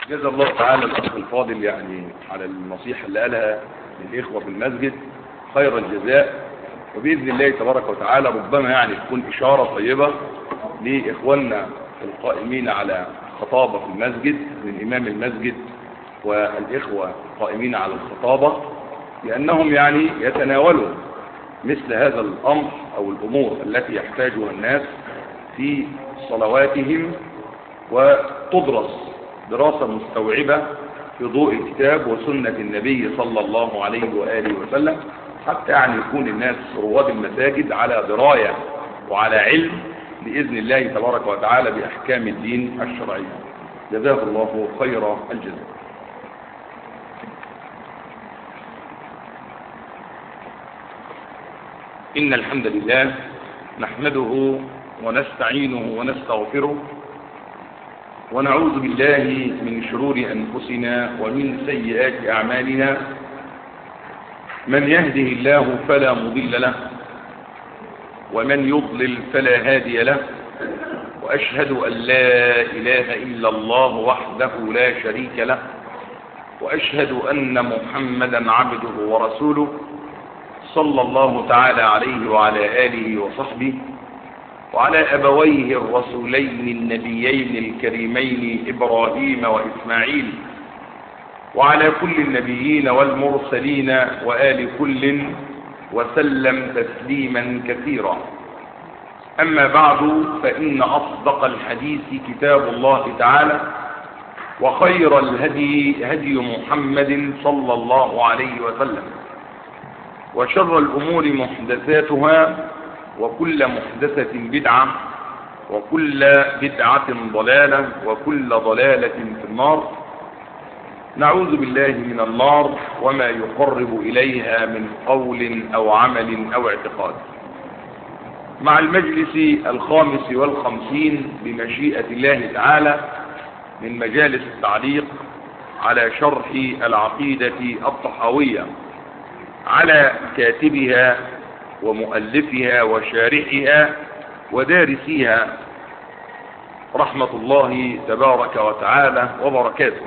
جزا الله تعالى الأخ الفاضل يعني على النصيحة اللي قالها للإخوة في المسجد خير الجزاء وبإذن الله تبارك وتعالى ربما يعني تكون إشارة طيبة لإخواننا القائمين على خطابة في المسجد من إمام المسجد والإخوة القائمين على الخطابة لأنهم يعني يتناولوا مثل هذا الأمر أو الأمور التي يحتاجها الناس في صلواتهم وتدرس دراسة مستوعبة في ضوء الكتاب وسنة النبي صلى الله عليه وآله وسلم حتى يعني يكون الناس رواد المساجد على دراية وعلى علم بإذن الله تبارك وتعالى بأحكام الدين الشرعي جزاه الله خير الجزاء إن الحمد لله نحمده ونستعينه ونستغفره ونعوذ بالله من شرور أنفسنا ومن سيئات أعمالنا من يهده الله فلا مضل له ومن يضلل فلا هادي له وأشهد أن لا إله إلا الله وحده لا شريك له وأشهد أن محمدا عبده ورسوله صلى الله تعالى عليه وعلى آله وصحبه وعلى أبويه الرسولين النبيين الكريمين إبراهيم وإسماعيل وعلى كل النبيين والمرسلين وآل كل وسلم تسليما كثيرا أما بعد فإن أصدق الحديث كتاب الله تعالى وخير الهدي هدي محمد صلى الله عليه وسلم وشر الأمور محدثاتها وكل محدثة بدعة وكل بدعة ضلالة وكل ضلالة في النار نعوذ بالله من النار وما يقرب إليها من قول أو عمل أو اعتقاد مع المجلس الخامس والخمسين بمشيئة الله تعالى من مجالس التعليق على شرح العقيدة الطحاوية على كاتبها ومؤلفها وشارحها ودارسيها رحمة الله تبارك وتعالى وبركاته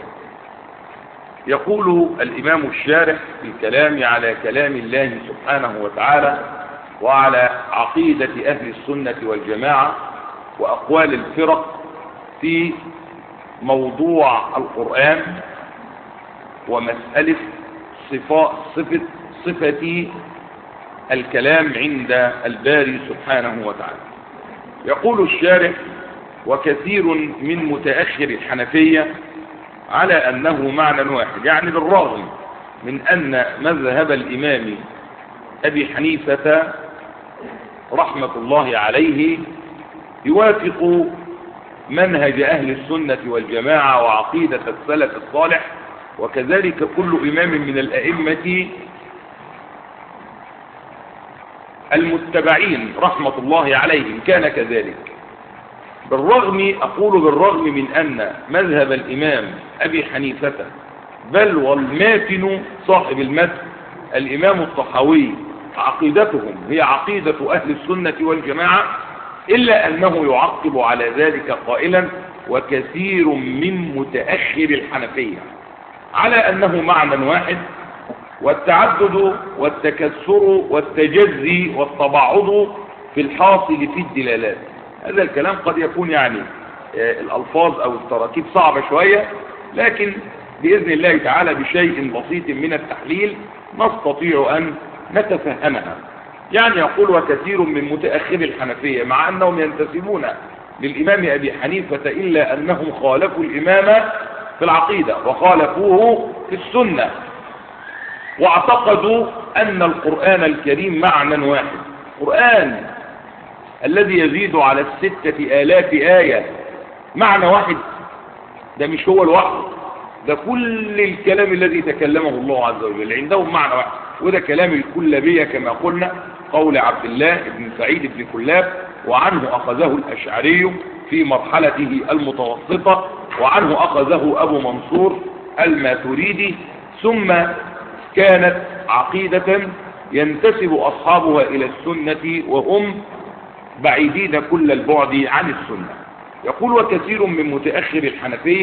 يقول الإمام الشارح في الكلام على كلام الله سبحانه وتعالى وعلى عقيدة أهل السنة والجماعة وأقوال الفرق في موضوع القرآن ومسألة صفة, صفة, صفة الكلام عند الباري سبحانه وتعالى يقول الشارح وكثير من متأخر الحنفية على أنه معنى واحد يعني بالرغم من أن مذهب الإمام أبي حنيفة رحمة الله عليه يوافق منهج أهل السنة والجماعة وعقيدة السلف الصالح وكذلك كل إمام من الأئمة المتبعين رحمة الله عليهم كان كذلك بالرغم أقول بالرغم من أن مذهب الإمام أبي حنيفة بل والماتن صاحب المتن الإمام الطحاوي عقيدتهم هي عقيدة أهل السنة والجماعة إلا أنه يعقب على ذلك قائلا وكثير من متأخر الحنفية على أنه معنى واحد والتعدد والتكسر والتجزي والتباعد في الحاصل في الدلالات هذا الكلام قد يكون يعني الألفاظ أو التراكيب صعبة شوية لكن بإذن الله تعالى بشيء بسيط من التحليل نستطيع أن نتفهمها يعني يقول وكثير من متأخر الحنفية مع أنهم ينتسبون للإمام أبي حنيفة إلا أنهم خالفوا الإمام في العقيدة وخالفوه في السنة واعتقدوا أن القرآن الكريم معنى واحد القرآن الذي يزيد على الستة آلاف آية معنى واحد ده مش هو الوحد ده كل الكلام الذي تكلمه الله عز وجل عندهم معنى واحد وده كلام الكلابية كما قلنا قول عبد الله بن سعيد بن كلاب وعنه أخذه الأشعري في مرحلته المتوسطة وعنه أخذه أبو منصور الماتريدي ثم كانت عقيدة ينتسب أصحابها إلى السنة وهم بعيدين كل البعد عن السنة يقول وكثير من متأخر الحنفية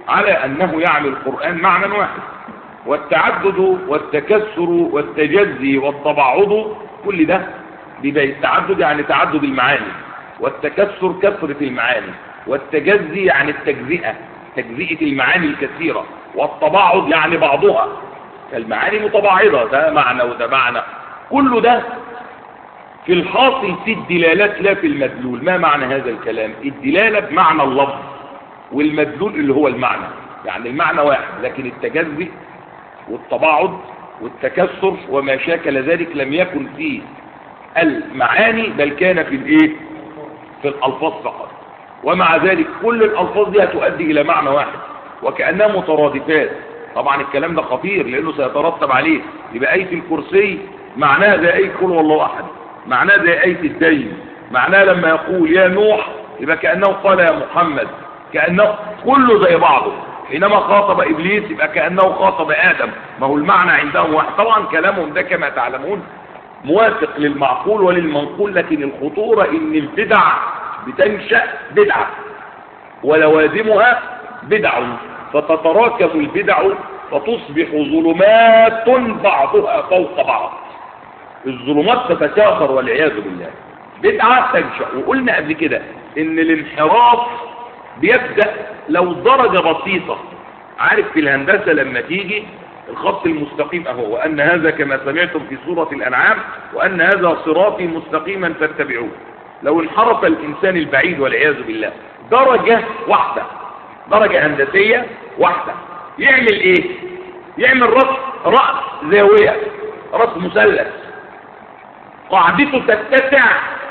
على أنه يعمل القرآن معنى واحد والتعدد والتكسر والتجزي والتبعض كل ده بيبقى التعدد يعني تعدد المعاني والتكسر كثرة المعاني والتجزي يعني التجزئة تجزئة المعاني الكثيرة والتبعض يعني بعضها فالمعاني متباعضة ده معنى وده معنى كل ده في الحاصل في الدلالات لا في المدلول ما معنى هذا الكلام الدلالة بمعنى اللفظ والمدلول اللي هو المعنى يعني المعنى واحد لكن التجزي والتباعد والتكسر وما شاكل ذلك لم يكن فيه المعاني بل كان في الايه في الالفاظ فقط ومع ذلك كل الالفاظ دي هتؤدي الى معنى واحد وكانها مترادفات طبعا الكلام ده خطير لانه سيترتب عليه يبقى ايه الكرسي معناها زي ايه قل والله احد معناها زي ايه الدين معناها لما يقول يا نوح يبقى كانه قال يا محمد كانه كله زي بعضه حينما خاطب ابليس يبقى كانه خاطب ادم ما هو المعنى عندهم واحد طبعا كلامهم ده كما تعلمون موافق للمعقول وللمنقول لكن الخطورة ان البدع بتنشأ بدعة ولوازمها بدع فتتراكم البدع فتصبح ظلمات بعضها فوق بعض الظلمات تتكاثر والعياذ بالله بدعة تنشأ وقلنا قبل كده ان الانحراف بيبدأ لو درجة بسيطة عارف في الهندسة لما تيجي الخط المستقيم اهو وان هذا كما سمعتم في سورة الانعام وان هذا صراطي مستقيما فاتبعوه لو انحرف الانسان البعيد والعياذ بالله درجة واحدة درجة هندسية واحدة يعمل ايه يعمل رأس رأس زاوية رأس مثلث قاعدته تتسع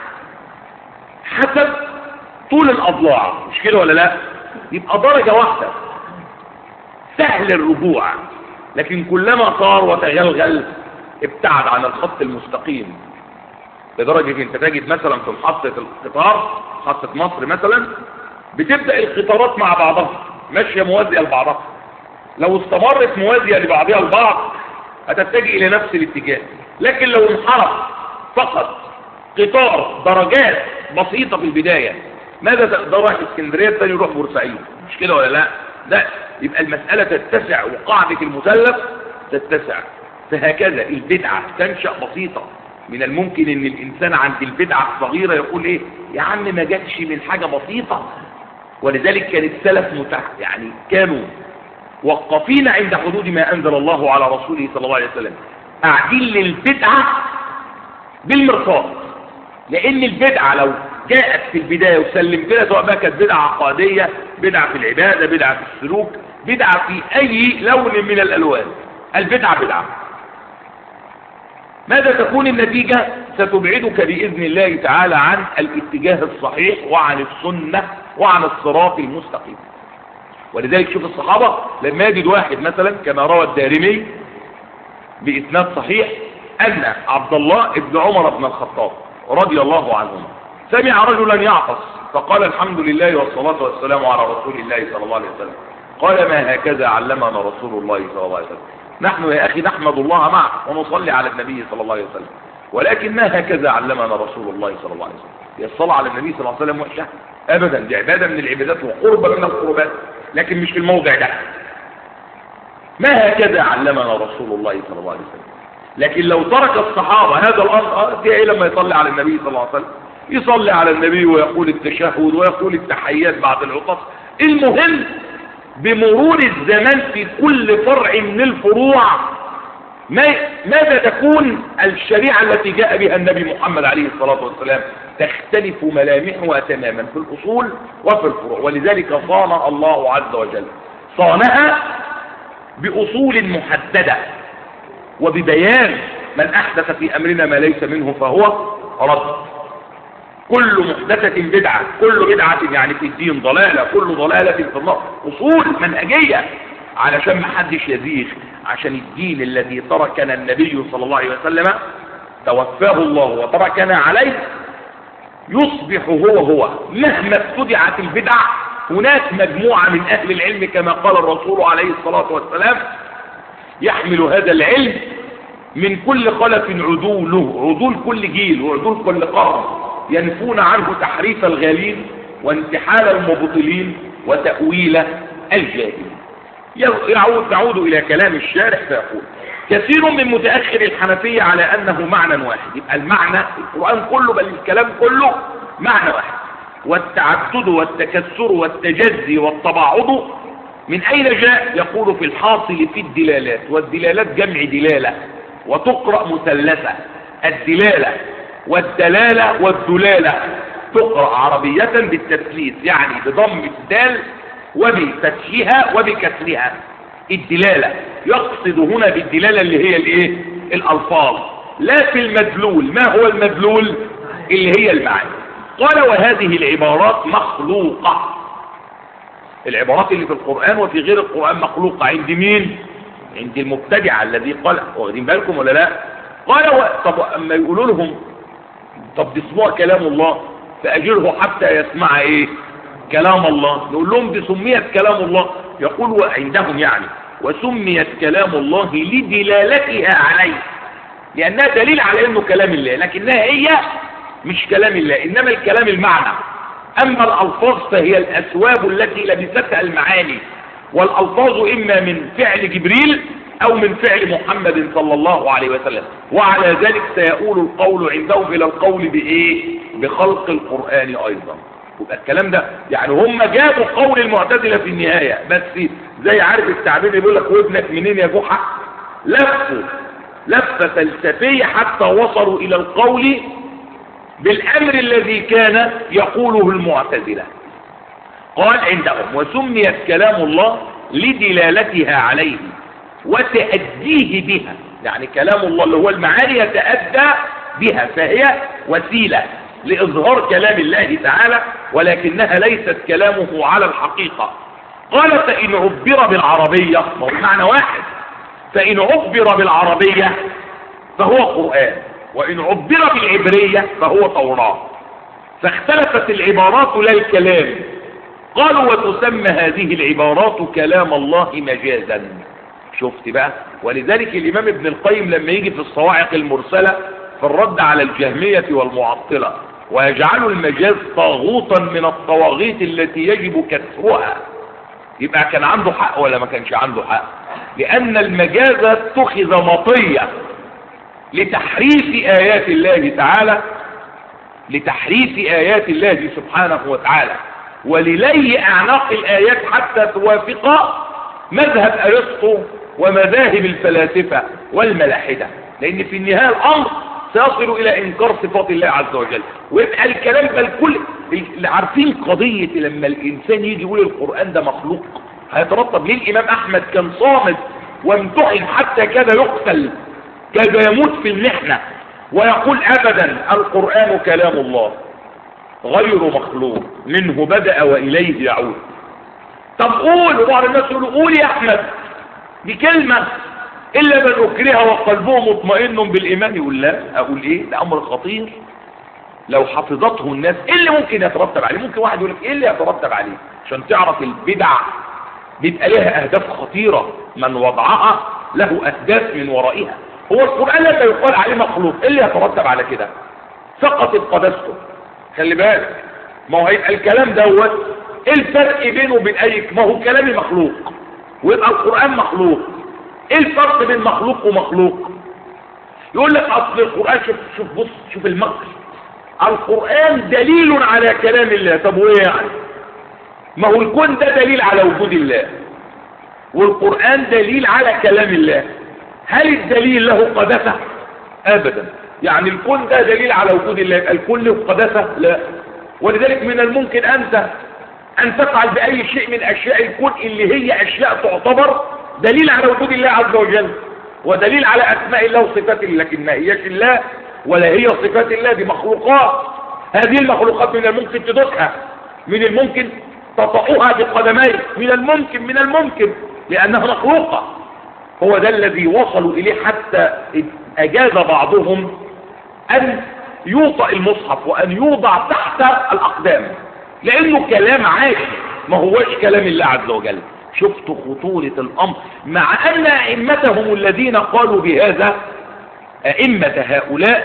حسب طول الاضلاع مش كده ولا لا يبقى درجة واحدة سهل الرجوع لكن كلما صار وتغلغل ابتعد عن الخط المستقيم لدرجة انت تجد مثلا في محطة القطار محطة مصر مثلا بتبدأ القطارات مع بعضها ماشية موازية لبعضها لو استمرت موازية لبعضها البعض هتتجه الى نفس الاتجاه لكن لو انحرف فقط قطار درجات بسيطة في البداية ماذا ده رايح اسكندرية الثاني يروح بورسعيد مش كده ولا لا لا يبقى المسألة تتسع وقاعدة المثلث تتسع فهكذا البدعة تنشأ بسيطة من الممكن ان الانسان عند البدعة الصغيرة يقول ايه يا عم ما جاتش من حاجة بسيطة ولذلك كان السلف متح يعني كانوا وقفين عند حدود ما انزل الله على رسوله صلى الله عليه وسلم قاعدين للبدعة بالمرصاد لان البدعة لو جاءت في البداية وسلمت لها سواء بقى كانت بدعة عقادية بدعة في العبادة بدعة في السلوك بدعة في أي لون من الألوان البدعة بدعة ماذا تكون النتيجة ستبعدك بإذن الله تعالى عن الاتجاه الصحيح وعن السنة وعن الصراط المستقيم ولذلك شوف الصحابة لما يجد واحد مثلا كما روى الدارمي بإسناد صحيح أن عبد الله ابن عمر بن الخطاب رضي الله عنهما سمع رجلا يعطس فقال الحمد لله والصلاة والسلام على رسول الله صلى الله عليه وسلم قال ما هكذا علمنا رسول الله صلى الله عليه وسلم نحن يا أخي نحمد الله معك ونصلي على النبي صلى الله عليه وسلم ولكن ما هكذا علمنا رسول الله صلى الله عليه وسلم هي الصلاة على النبي صلى الله عليه وسلم وحشة أبدا دي عبادة من العبادات وقربة من القربات لكن مش في الموضع ده ما هكذا علمنا رسول الله صلى الله عليه وسلم لكن لو ترك الصحابة هذا الأمر اه ايه لما يصلي على النبي صلى الله عليه وسلم يصلي على النبي ويقول التشهد ويقول التحيات بعد العطس المهم بمرور الزمان في كل فرع من الفروع ماذا تكون الشريعة التي جاء بها النبي محمد عليه الصلاة والسلام تختلف ملامحها تماما في الأصول وفي الفروع ولذلك صان الله عز وجل صانها بأصول محددة وببيان من أحدث في أمرنا ما ليس منه فهو رد كل محدثة بدعة كل بدعة يعني في الدين ضلالة كل ضلالة في النار أصول منهجية علشان ما حدش يزيغ عشان الدين الذي تركنا النبي صلى الله عليه وسلم توفاه الله وتركنا عليه يصبح هو هو مهما ابتدعت البدع هناك مجموعة من أهل العلم كما قال الرسول عليه الصلاة والسلام يحمل هذا العلم من كل خلف عدوله عدول كل جيل وعدول كل قرن ينفون عنه تحريف الغالين وانتحال المبطلين وتأويل الجاهل يعود نعود إلى كلام الشارح فيقول كثير من متأخر الحنفية على أنه معنى واحد يبقى المعنى القرآن كله بل الكلام كله معنى واحد والتعدد والتكسر والتجزي والتباعد من أين جاء يقول في الحاصل في الدلالات والدلالات جمع دلالة وتقرأ مثلثة الدلالة والدلالة والدلالة تقرأ عربية بالتثليث يعني بضم الدال وبفتحها وبكسرها الدلالة يقصد هنا بالدلالة اللي هي الايه الالفاظ لا في المدلول ما هو المدلول اللي هي المعاني قال وهذه العبارات مخلوقة العبارات اللي في القرآن وفي غير القرآن مخلوقة عند مين عند المبتدع الذي قال واخدين بالكم ولا لا قال و... طب اما يقولوا لهم طب دي اسمها كلام الله فاجره حتى يسمع ايه كلام الله نقول لهم دي سميت كلام الله يقول عندهم يعني وسميت كلام الله لدلالتها عليه لأنها دليل على أنه كلام الله لكنها هي مش كلام الله إنما الكلام المعنى أما الألفاظ فهي الأسواب التي لبستها المعاني والألفاظ إما من فعل جبريل أو من فعل محمد صلى الله عليه وسلم وعلى ذلك سيقول القول عندهم إلى القول بإيه بخلق القرآن أيضا يبقى الكلام ده يعني هم جابوا قول المعتزلة في النهاية بس زي عارف التعبير اللي بيقول لك وابنك منين يا جحا لفوا لفة فلسفية حتى وصلوا إلى القول بالأمر الذي كان يقوله المعتزلة قال عندهم وسميت كلام الله لدلالتها عليه وتأديه بها يعني كلام الله اللي هو المعاني يتأدى بها فهي وسيلة لإظهار كلام الله تعالى ولكنها ليست كلامه على الحقيقة قال فإن عبر بالعربية ما هو معنى واحد فإن عبر بالعربية فهو قرآن وإن عبر بالعبرية فهو توراة فاختلفت العبارات لا الكلام قالوا وتسمى هذه العبارات كلام الله مجازا شفت بقى ولذلك الإمام ابن القيم لما يجي في الصواعق المرسلة في الرد على الجهمية والمعطلة ويجعل المجاز طاغوتا من الطواغيت التي يجب كسرها يبقى كان عنده حق ولا ما كانش عنده حق لأن المجاز اتخذ مطية لتحريف آيات الله تعالى لتحريف آيات الله سبحانه وتعالى وللي أعناق الآيات حتى توافق مذهب أرسطو ومذاهب الفلاسفة والملاحدة لأن في النهاية الأمر سيصل إلى إنكار صفات الله عز وجل ويبقى الكلام بل كل اللي عارفين قضية لما الإنسان يجي يقول القرآن ده مخلوق هيترتب ليه الإمام أحمد كان صامت وامتحن حتى كاد يقتل كاد يموت في المحنة ويقول أبدا القرآن كلام الله غير مخلوق منه بدأ وإليه يعود طب قول وبعض الناس يقولوا قول يا أحمد بكلمة إلا من أكره وقلبه مطمئن بالإيمان يقول لا أقول إيه ده أمر خطير لو حفظته الناس إيه اللي ممكن يترتب عليه ممكن واحد يقول لك إيه اللي يترتب عليه عشان تعرف البدع بيبقى لها أهداف خطيرة من وضعها له أهداف من ورائها هو القرآن لما يقال عليه مخلوق إيه اللي يترتب على كده سقطت قدسته خلي بالك ما هو هيبقى الكلام دوت ايه الفرق بينه وبين اي ما هو كلامي مخلوق ويبقى القرآن مخلوق ايه الفرق بين مخلوق ومخلوق يقول لك اصل القرآن شوف شوف بص شوف المكر القرآن دليل على كلام الله طب وايه يعني ما هو الكون ده دليل على وجود الله والقرآن دليل على كلام الله هل الدليل له قدسة ابدا يعني الكون ده دليل على وجود الله يبقى الكون له قدسة لا ولذلك من الممكن انت ان تفعل باي شيء من اشياء الكون اللي هي اشياء تعتبر دليل على وجود الله عز وجل ودليل على اسماء الله وصفاته لكن ما هيش الله ولا هي صفات الله دي مخلوقات هذه المخلوقات من الممكن تدوسها من الممكن تطأها بقدميك من الممكن من الممكن لأنها مخلوقة هو ده الذي وصلوا إليه حتى أجاز بعضهم أن يوطأ المصحف وأن يوضع تحت الأقدام لأنه كلام عاش ما هوش كلام الله عز وجل شفتوا خطورة الأمر مع أن أئمتهم الذين قالوا بهذا أئمة هؤلاء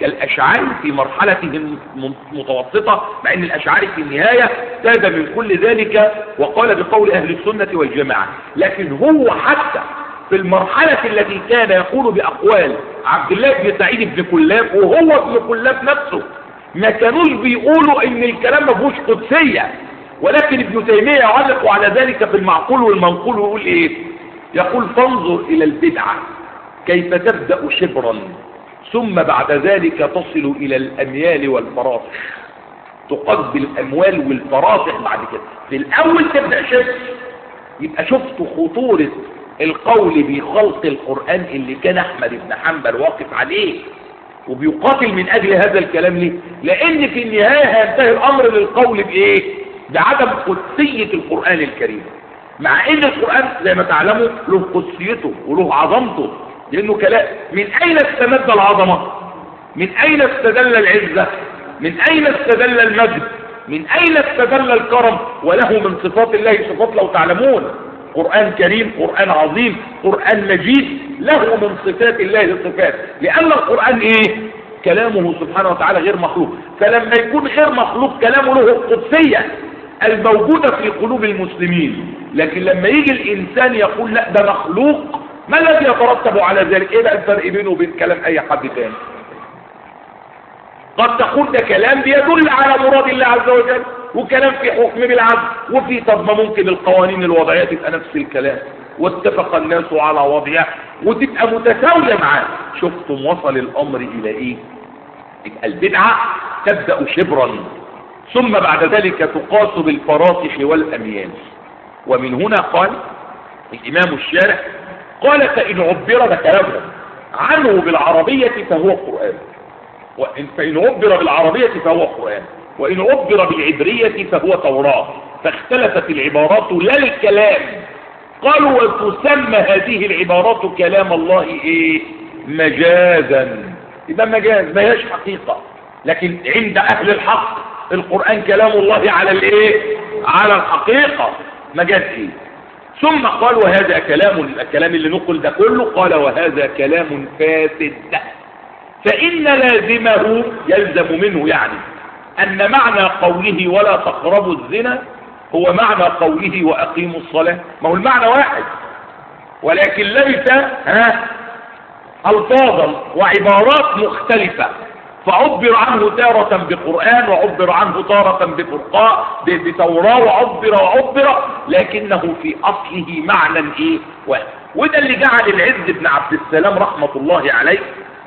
كالأشعري في مرحلته المتوسطة مع أن الأشعري في النهاية تاب من كل ذلك وقال بقول أهل السنة والجماعة لكن هو حتى في المرحلة التي كان يقول بأقوال عبد الله بن سعيد بن كلاب وهو ابن كلاب نفسه ما كانوش بيقولوا ان الكلام ما فيهوش قدسية ولكن ابن تيمية يعلق على ذلك في المعقول والمنقول ويقول ايه يقول فانظر الى البدعة كيف تبدأ شبرا ثم بعد ذلك تصل الى الاميال والفراسخ تقضي الاموال والفراسخ بعد كده في الاول تبدأ شبر يبقى شفت خطورة القول بخلق القرآن اللي كان احمد بن حنبل واقف عليه وبيقاتل من اجل هذا الكلام ليه لان في النهاية هينتهي الامر للقول بايه بعدم قدسية القرآن الكريم مع ان القرآن زي ما تعلموا له قدسيته وله عظمته لانه كلام من اين استمد العظمة من اين استدل العزة من اين استدل المجد من اين استدل الكرم وله من صفات الله صفات لو تعلمون قرآن كريم قرآن عظيم قرآن مجيد له من صفات الله صفات لأن القرآن إيه كلامه سبحانه وتعالى غير مخلوق فلما يكون غير مخلوق كلامه له القدسية الموجودة في قلوب المسلمين لكن لما يجي الإنسان يقول لا ده مخلوق ما الذي يترتب على ذلك ايه بقى الفرق بينه وبين كلام اي حد تاني قد تقول ده كلام بيدل على مراد الله عز وجل وكلام في حكم بالعدل وفي طب ما ممكن القوانين الوضعية تبقى نفس الكلام واتفق الناس على وضعها وتبقى متساوية معاه شفتم وصل الامر الى ايه يبقى البدعة تبدأ شبرا ثم بعد ذلك تقاس بالفراسخ والاميال ومن هنا قال الامام الشارع قال فإن عبر ده كلامه عنه بالعربية فهو قرآن وإن فإن عبر بالعربية فهو قرآن وإن عبر بالعبرية فهو توراة فاختلفت العبارات لا الكلام قالوا وتسمى هذه العبارات كلام الله ايه مجازا يبقى مجاز ما هيش حقيقة لكن عند اهل الحق القرآن كلام الله على الايه على الحقيقة مجاز ايه ثم قال وهذا كلام الكلام اللي نقل ده كله قال وهذا كلام فاسد فإن لازمه يلزم منه يعني أن معنى قوله ولا تقربوا الزنا هو معنى قوله وأقيموا الصلاة ما هو المعنى واحد ولكن ليس ها ألفاظا وعبارات مختلفة فعبر عنه تارة بقرآن وعبر عنه تارة بفرقاء بتوراة وعبر وعبر لكنه في أصله معنى إيه واحد وده اللي جعل العز بن عبد السلام رحمة الله عليه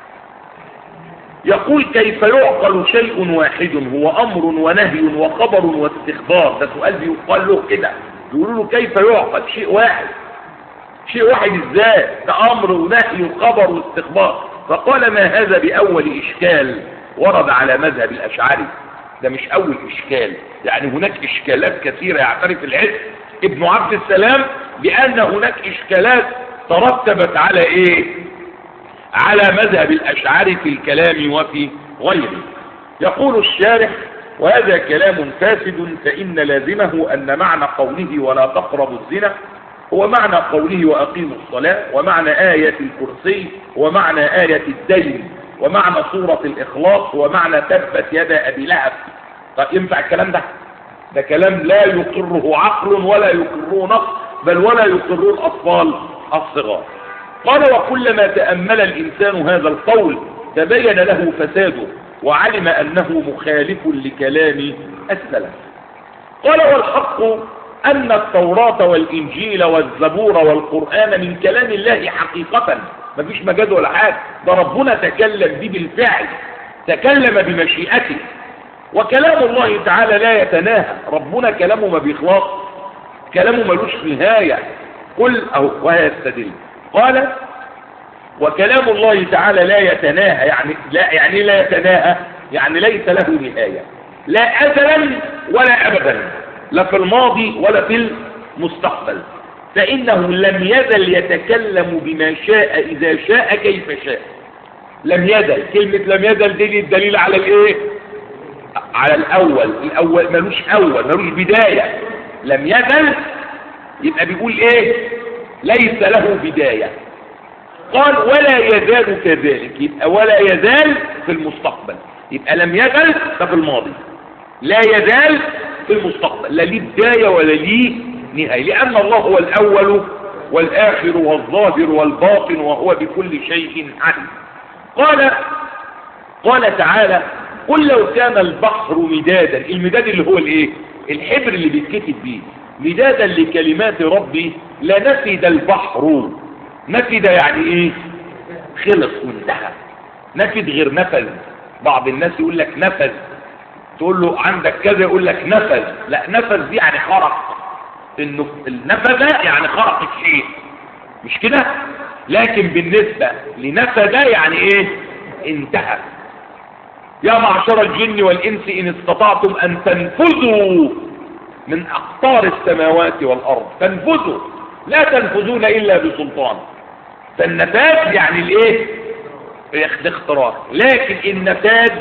يقول كيف يعقل شيء واحد هو أمر ونهي وخبر واستخبار ده سؤال بيقال له كده يقولوا له كيف يعقل شيء واحد شيء واحد ازاي ده أمر ونهي وخبر واستخبار فقال ما هذا بأول إشكال ورد على مذهب الأشعري ده مش أول إشكال يعني هناك إشكالات كثيرة يعترف العلم ابن عبد السلام بأن هناك إشكالات ترتبت على إيه على مذهب الأشعري في الكلام وفي غيره يقول الشارح وهذا كلام فاسد فإن لازمه أن معنى قوله ولا تقربوا الزنا هو معنى قوله وأقيموا الصلاة ومعنى آية الكرسي ومعنى آية الدين ومعنى سورة الإخلاص ومعنى تبت يد أبي لهب طيب ينفع الكلام ده ده كلام لا يقره عقل ولا يقره نقل بل ولا يقره الأطفال الصغار قال وكلما تأمل الإنسان هذا القول تبين له فساده وعلم أنه مخالف لكلام السلف قال والحق أن التوراة والإنجيل والزبور والقرآن من كلام الله حقيقة مفيش مجاز ولا حاجة ده ربنا تكلم به بالفعل تكلم بمشيئته وكلام الله تعالى لا يتناهى ربنا كلامه ما بيخلص كلامه ملوش نهاية قل أو ويستدل قال وكلام الله تعالى لا يتناهى يعني لا يعني لا يتناهى يعني ليس له نهاية لا أزلا ولا أبدا لا في الماضي ولا في المستقبل فإنه لم يزل يتكلم بما شاء إذا شاء كيف شاء لم يزل كلمة لم يزل دي الدليل على الايه على الأول الأول ملوش أول ملوش بداية لم يزل يبقى بيقول ايه ليس له بداية قال ولا يزال كذلك يبقى ولا يزال في المستقبل يبقى لم يزل ده في الماضي لا يزال في المستقبل لا ليه بداية ولا ليه نهاية لأن الله هو الأول والآخر والظاهر والباطن وهو بكل شيء عليم قال قال تعالى قل لو كان البحر مدادا المداد اللي هو الايه الحبر اللي بيتكتب بيه مدادا لكلمات ربي لنفد البحر نفد يعني ايه خلص وانتهى نفد غير نفذ بعض الناس يقول لك نفذ تقول له عندك كذا يقول لك نفذ لا نفذ دي يعني خرق انه النفذ يعني خرق الشيء مش كده لكن بالنسبة لنفذ يعني ايه انتهى يا معشر الجن والانس ان استطعتم ان تنفذوا من اقطار السماوات والارض تنفذوا لا تنفذون الا بسلطان فالنفاذ يعني الايه الاختراق لكن النفاذ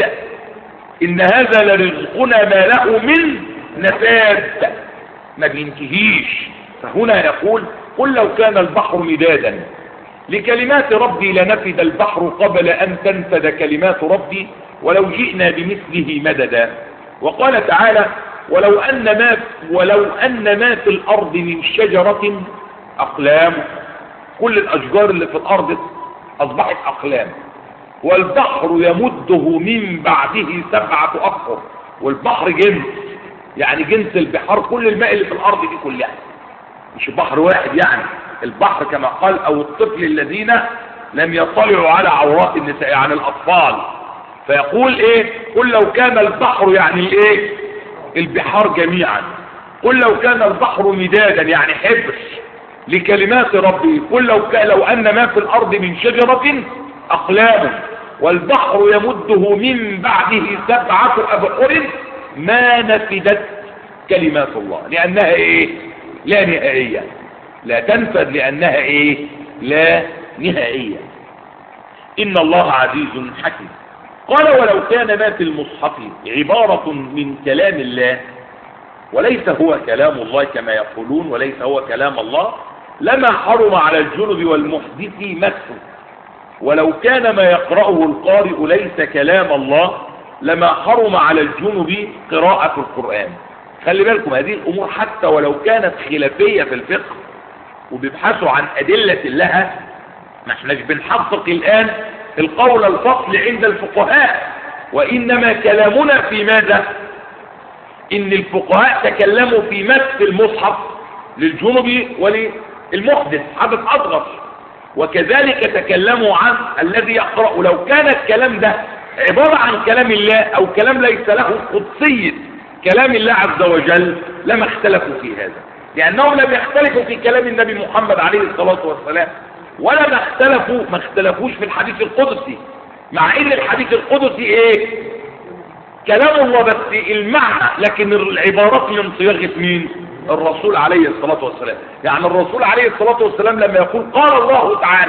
ان هذا لرزقنا ما له من نفاذ ما بينتهيش فهنا يقول قل لو كان البحر مدادا لكلمات ربي لنفد البحر قبل أن تنفد كلمات ربي ولو جئنا بمثله مددا وقال تعالى ولو أن ما ولو أن ما في الأرض من شجرة أقلام كل الأشجار اللي في الأرض أصبحت أقلام والبحر يمده من بعده سبعة أبحر والبحر جنس يعني جنس البحار كل الماء اللي في الأرض دي كلها مش بحر واحد يعني البحر كما قال أو الطفل الذين لم يطلعوا على عورات النساء يعني الأطفال فيقول إيه قل لو كان البحر يعني الإيه البحار جميعا قل لو كان البحر مدادا يعني حبر لكلمات ربي قل لو, كان لو أن ما في الأرض من شجرة أقلام والبحر يمده من بعده سبعة أبحر ما نفدت كلمات الله لأنها إيه لا نهائية لا تنفذ لأنها إيه لا نهائية إن الله عزيز حكيم قال ولو كان ما في المصحف عبارة من كلام الله وليس هو كلام الله كما يقولون وليس هو كلام الله لما حرم على الجنب والمحدث مسه ولو كان ما يقرأه القارئ ليس كلام الله لما حرم على الجنب قراءة القرآن خلي بالكم هذه الأمور حتى ولو كانت خلافية في الفقه وبيبحثوا عن أدلة لها ما احناش بنحقق الآن القول الفصل عند الفقهاء وإنما كلامنا في ماذا إن الفقهاء تكلموا في مس المصحف للجنب وللمحدث حدث أصغر وكذلك تكلموا عن الذي يقرأ لو كان الكلام ده عبارة عن كلام الله أو كلام ليس له قدسية كلام الله عز وجل لما اختلفوا في هذا لأنهم لم يختلفوا في كلام النبي محمد عليه الصلاة والسلام ولا ما اختلفوا ما اختلفوش في الحديث القدسي مع ان الحديث القدسي ايه كلام الله بس المعنى لكن العبارات من صياغه مين الرسول عليه الصلاة والسلام يعني الرسول عليه الصلاة والسلام لما يقول قال الله تعالى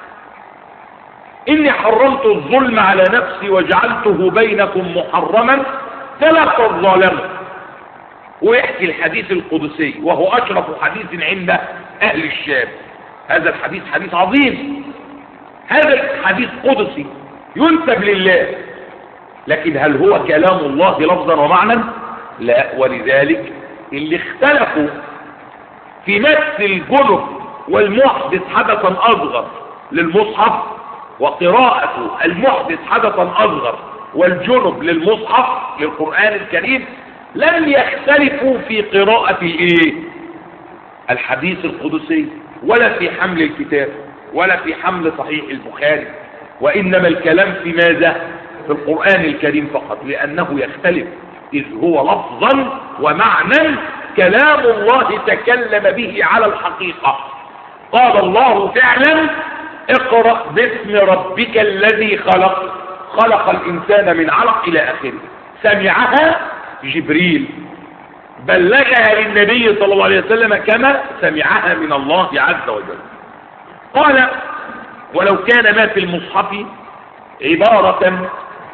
إني حرمت الظلم على نفسي وجعلته بينكم محرما فلا تظلموا ويحكي الحديث القدسي وهو أشرف حديث عند أهل الشام هذا الحديث حديث عظيم هذا الحديث قدسي ينسب لله لكن هل هو كلام الله لفظا ومعنى لا ولذلك اللي اختلفوا في مس الجنب والمحدث حدثا أصغر للمصحف وقراءة المحدث حدثا أصغر والجنب للمصحف للقرآن الكريم لم يختلفوا في قراءة الايه الحديث القدسي ولا في حمل الكتاب ولا في حمل صحيح البخاري وإنما الكلام في ماذا في القرآن الكريم فقط لأنه يختلف إذ هو لفظا ومعنى كلام الله تكلم به على الحقيقة قال الله فعلا اقرأ باسم ربك الذي خلق خلق الإنسان من علق إلى آخره سمعها جبريل بلغها للنبي صلى الله عليه وسلم كما سمعها من الله عز وجل قال ولو كان ما في المصحف عبارة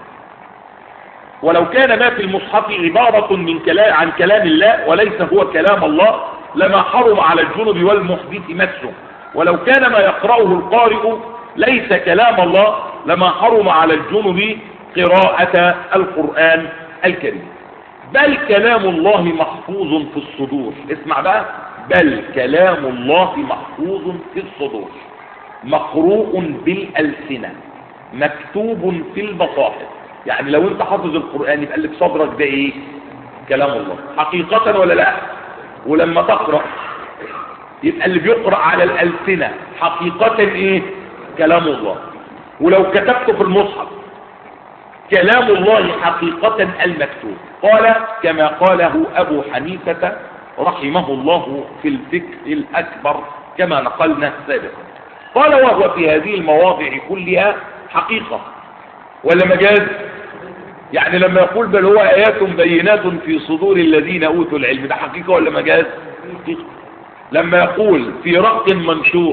ولو كان ما في المصحف عبارة من كلام عن كلام الله وليس هو كلام الله لما حرم على الجنب والمحدث مسه ولو كان ما يقرأه القارئ ليس كلام الله لما حرم على الجنب قراءة القرآن الكريم بل كلام الله محفوظ في الصدور اسمع بقى بل كلام الله محفوظ في الصدور مقروء بالألسنة مكتوب في المصاحف يعني لو انت حافظ القرآن يبقى اللي في صدرك ده ايه كلام الله حقيقة ولا لا ولما تقرأ يبقى اللي بيقرأ على الألسنة حقيقة ايه كلام الله ولو كتبته في المصحف كلام الله حقيقة المكتوب قال كما قاله أبو حنيفة رحمه الله في الفكر الأكبر كما نقلنا سابقا قال وهو في هذه المواضع كلها حقيقة ولا مجاز يعني لما يقول بل هو آيات بينات في صدور الذين أوتوا العلم ده حقيقة ولا مجاز حقيقة لما يقول في رق منشور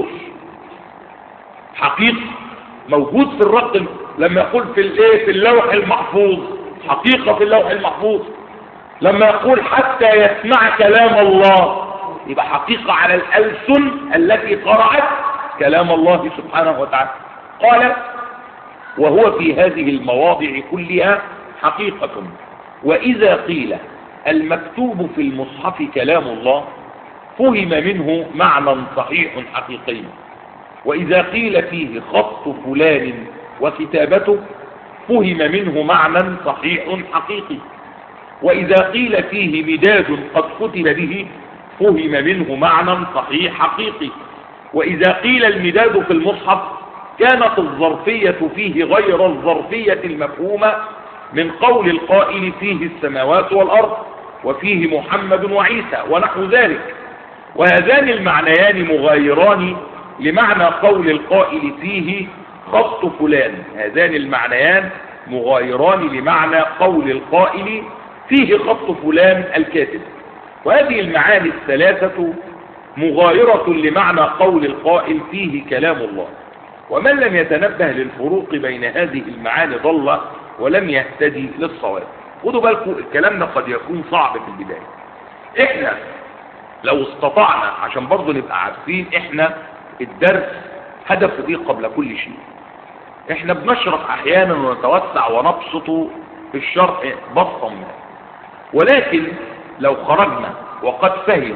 حقيقة موجود في الرق لما يقول في الايه في اللوح المحفوظ حقيقة في اللوح المحفوظ لما يقول حتى يسمع كلام الله يبقى حقيقة على الألسن التي قرأت كلام الله سبحانه وتعالى قال وهو في هذه المواضع كلها حقيقة وإذا قيل المكتوب في المصحف كلام الله فهم منه معنى صحيح حقيقي وإذا قيل فيه خط فلان وكتابته فهم منه معنى صحيح حقيقي وإذا قيل فيه مداد قد كتب به فهم منه معنى صحيح حقيقي وإذا قيل المداد في المصحف كانت الظرفية فيه غير الظرفية المفهومة من قول القائل فيه السماوات والأرض وفيه محمد وعيسى ونحو ذلك وهذان المعنيان مغايران لمعنى قول القائل فيه خط فلان هذان المعنيان مغايران لمعنى قول القائل فيه خط فلان الكاتب وهذه المعاني الثلاثة مغايرة لمعنى قول القائل فيه كلام الله ومن لم يتنبه للفروق بين هذه المعاني ضل ولم يهتدي للصواب خدوا بالكم الكلام ده قد يكون صعب في البداية احنا لو استطعنا عشان برضه نبقى عارفين احنا الدرس هدفه ايه قبل كل شيء احنا بنشرح احيانا ونتوسع ونبسط في الشرح بسطا ما ولكن لو خرجنا وقد فهم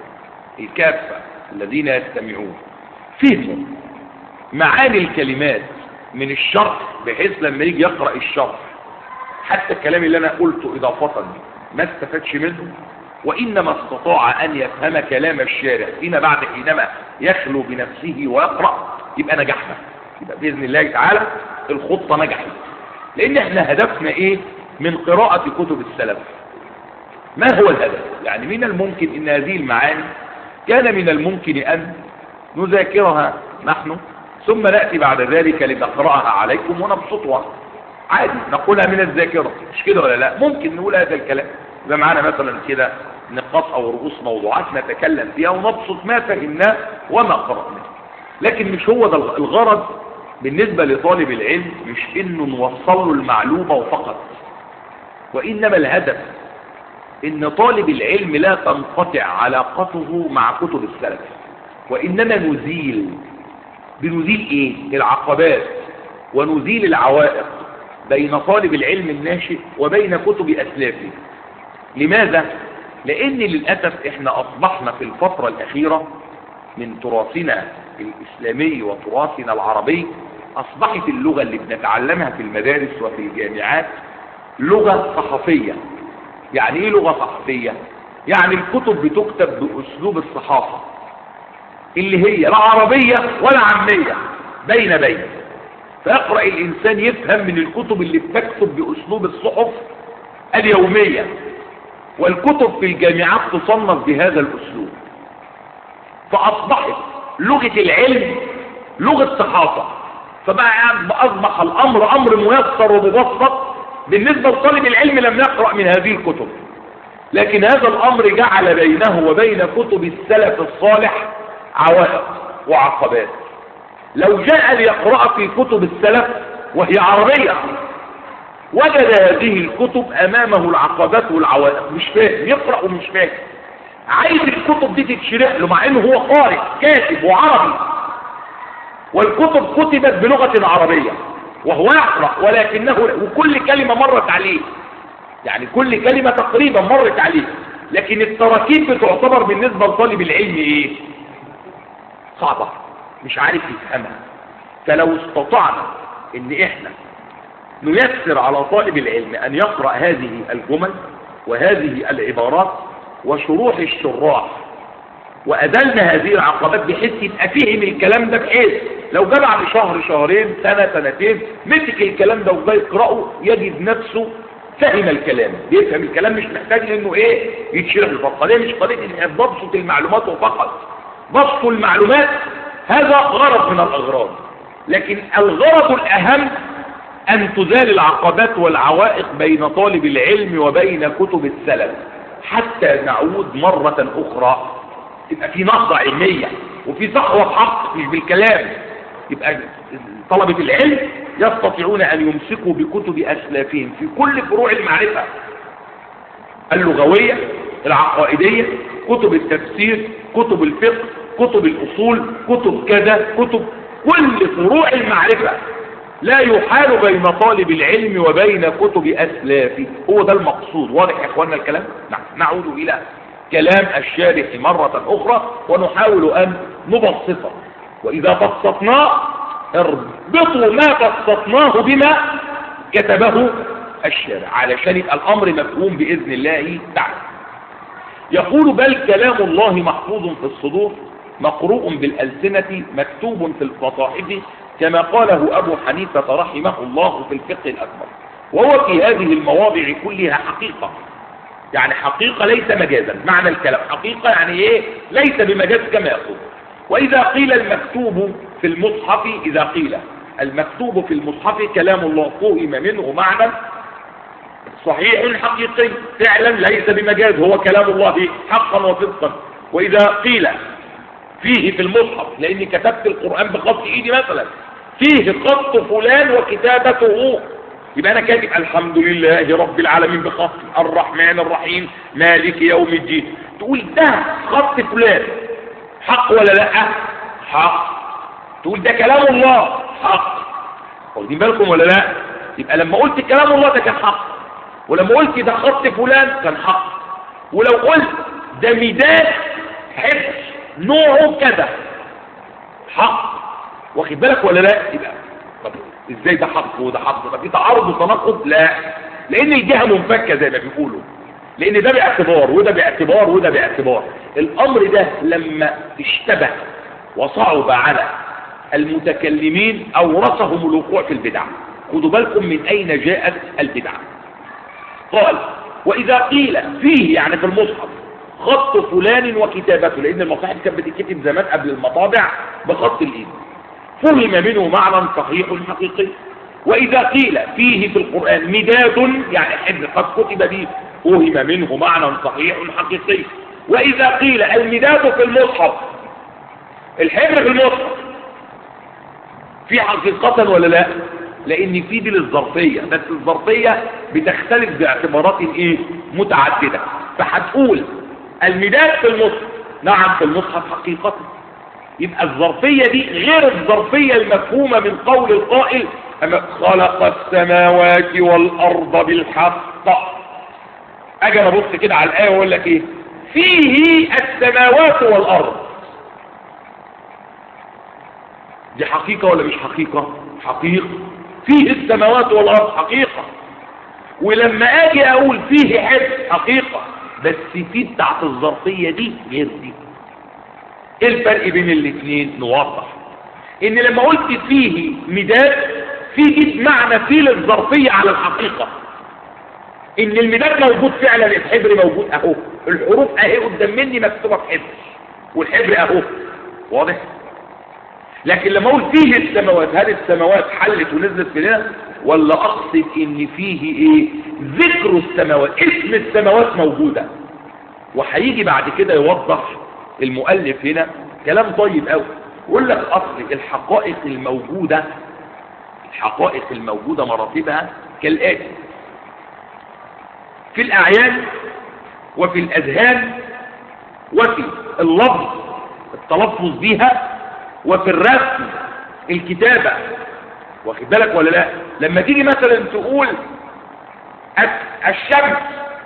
الكافة الذين يستمعون فهموا معاني الكلمات من الشرح بحيث لما يجي يقرأ الشرح حتى الكلام اللي انا قلته اضافة ما استفادش منه وإنما استطاع أن يفهم كلام الشارع فيما بعد حينما يخلو بنفسه ويقرأ يبقى نجحنا يبقى بإذن الله تعالى الخطة نجحت لأن احنا هدفنا إيه من قراءة كتب السلف ما هو الهدف يعني من الممكن أن هذه المعاني كان من الممكن أن نذاكرها نحن ثم نأتي بعد ذلك لنقرأها عليكم ونبسطها عادي نقولها من الذاكرة مش كده ولا لا ممكن نقول هذا الكلام يبقى معانا مثلا كده نقاط او رؤوس موضوعات نتكلم فيها ونبسط ما فهمناه وما قرأناه لكن مش هو ده الغرض بالنسبة لطالب العلم مش انه نوصل له المعلومة وفقط وانما الهدف ان طالب العلم لا تنقطع علاقته مع كتب السلف وانما نزيل بنزيل ايه العقبات ونزيل العوائق بين طالب العلم الناشئ وبين كتب اسلافه لماذا لان للأسف احنا اصبحنا في الفترة الاخيرة من تراثنا الاسلامي وتراثنا العربي اصبحت اللغة اللي بنتعلمها في المدارس وفي الجامعات لغة صحفية يعني ايه لغة صحفية يعني الكتب بتكتب باسلوب الصحافة اللي هي لا عربية ولا عامية بين بين فيقرأ الانسان يفهم من الكتب اللي بتكتب باسلوب الصحف اليومية والكتب في الجامعات تصنف بهذا الاسلوب فاصبحت لغة العلم لغة صحافة فبقى اصبح الامر امر ميسر ومبسط بالنسبة لطالب العلم لم يقرأ من هذه الكتب لكن هذا الامر جعل بينه وبين كتب السلف الصالح عوائق وعقبات لو جاء ليقرأ في كتب السلف وهي عربية وجد هذه الكتب امامه العقبات والعوائق مش فاهم يقرأ ومش فاهم عايز الكتب دي تتشرح له مع انه هو قارئ كاتب وعربي والكتب كتبت بلغة عربية وهو يقرأ ولكنه وكل كلمة مرت عليه يعني كل كلمة تقريبا مرت عليه لكن التراكيب بتعتبر بالنسبة لطالب العلم ايه صعبة مش عارف يفهمها فلو استطعنا ان احنا نيسر على طالب العلم ان يقرأ هذه الجمل وهذه العبارات وشروح الشراح وأزلنا هذه العقبات بحيث يبقى فهم الكلام ده بحيث لو جاء بعد شهر شهرين سنة سنتين مسك الكلام ده وجاي يقرأه يجد نفسه فهم الكلام بيفهم الكلام مش محتاج انه ايه يتشرح الفقه مش قضيه ان ضبط المعلومات فقط ضبط المعلومات هذا غرض من الاغراض لكن الغرض الاهم ان تزال العقبات والعوائق بين طالب العلم وبين كتب السلف حتى نعود مرة اخرى تبقى في نهضة علمية وفي صحوة بحق مش بالكلام يبقى طلبة العلم يستطيعون أن يمسكوا بكتب أسلافهم في كل فروع المعرفة اللغوية العقائدية كتب التفسير كتب الفقه كتب الأصول كتب كذا كتب كل فروع المعرفة لا يحال بين طالب العلم وبين كتب أسلافه هو ده المقصود واضح يا اخوانا الكلام نعم نعود إلى كلام الشارح مرة أخرى ونحاول أن نبسطه وإذا بسطناه اربطوا ما بسطناه بما كتبه الشارع علشان يبقى الأمر مفهوم بإذن الله تعالى يقول بل كلام الله محفوظ في الصدور مقروء بالألسنة مكتوب في المصاحف كما قاله أبو حنيفة رحمه الله في الفقه الأكبر وهو في هذه المواضع كلها حقيقة يعني حقيقة ليس مجازا معنى الكلام حقيقة يعني ايه ليس بمجاز كما يقول وإذا قيل المكتوب في المصحف إذا قيل المكتوب في المصحف كلام الله فهم منه معنى صحيح حقيقي فعلا ليس بمجاز هو كلام الله حقا وصدقا وإذا قيل فيه في المصحف لأني كتبت القرآن بخط إيدي مثلا فيه خط فلان وكتابته يبقى أنا كاتب الحمد لله رب العالمين بخط الرحمن الرحيم مالك يوم الدين تقول ده خط فلان حق ولا لا حق تقول ده كلام الله حق واخدين بالكم ولا لا يبقى لما قلت كلام الله ده كان حق ولما قلت ده خط فلان كان حق ولو قلت ده ميدان حفظ نوعه كذا حق واخد بالك ولا لا يبقى طب ازاي ده حق وده حق طب في تعارض وتناقض لا لان الجهه منفكه زي ما بيقولوا لان ده باعتبار وده باعتبار وده باعتبار الامر ده لما اشتبه وصعب على المتكلمين اورثهم الوقوع في البدع خدوا بالكم من اين جاءت البدع قال واذا قيل فيه يعني في المصحف خط فلان وكتابته لان المصاحف كانت بتتكتب زمان قبل المطابع بخط الايد فهم منه معنى صحيح حقيقي واذا قيل فيه في القرآن مداد يعني حبر قد كتب به فهم منه معنى صحيح حقيقي واذا قيل المداد في المصحف الحبر في المصحف في حقيقة ولا لا لان في دي للظرفية بس الظرفية بتختلف باعتبارات ايه متعددة فهتقول المداد في المصحف نعم في المصحف حقيقة يبقى الظرفية دي غير الظرفية المفهومة من قول القائل خلق السماوات والأرض بالحق اجي انا ابص كده على الآية واقول لك ايه فيه السماوات والأرض دي حقيقة ولا مش حقيقة حقيقة فيه السماوات والأرض حقيقة ولما اجي اقول فيه حس حقيقة بس في بتاعت الظرفية دي غير دي ايه الفرق بين الاثنين نوضح ان لما قلت فيه مداد في جيت معنى فيه للظرفية على الحقيقة ان المداد موجود فعلا الحبر موجود اهو الحروف اهي قدام مني مكتوبة في حبر والحبر اهو واضح لكن لما اقول فيه السماوات هل السماوات حلت ونزلت في هنا ولا اقصد ان فيه ايه ذكر السماوات اسم السماوات موجودة وهيجي بعد كده يوضح المؤلف هنا كلام طيب قوي يقول لك اصل الحقائق الموجودة الحقائق الموجودة مراتبها كالآتي في الأعيان وفي الأذهان وفي اللفظ التلفظ بها وفي الرسم الكتابة واخد بالك ولا لا لما تيجي مثلا تقول الس- الشمس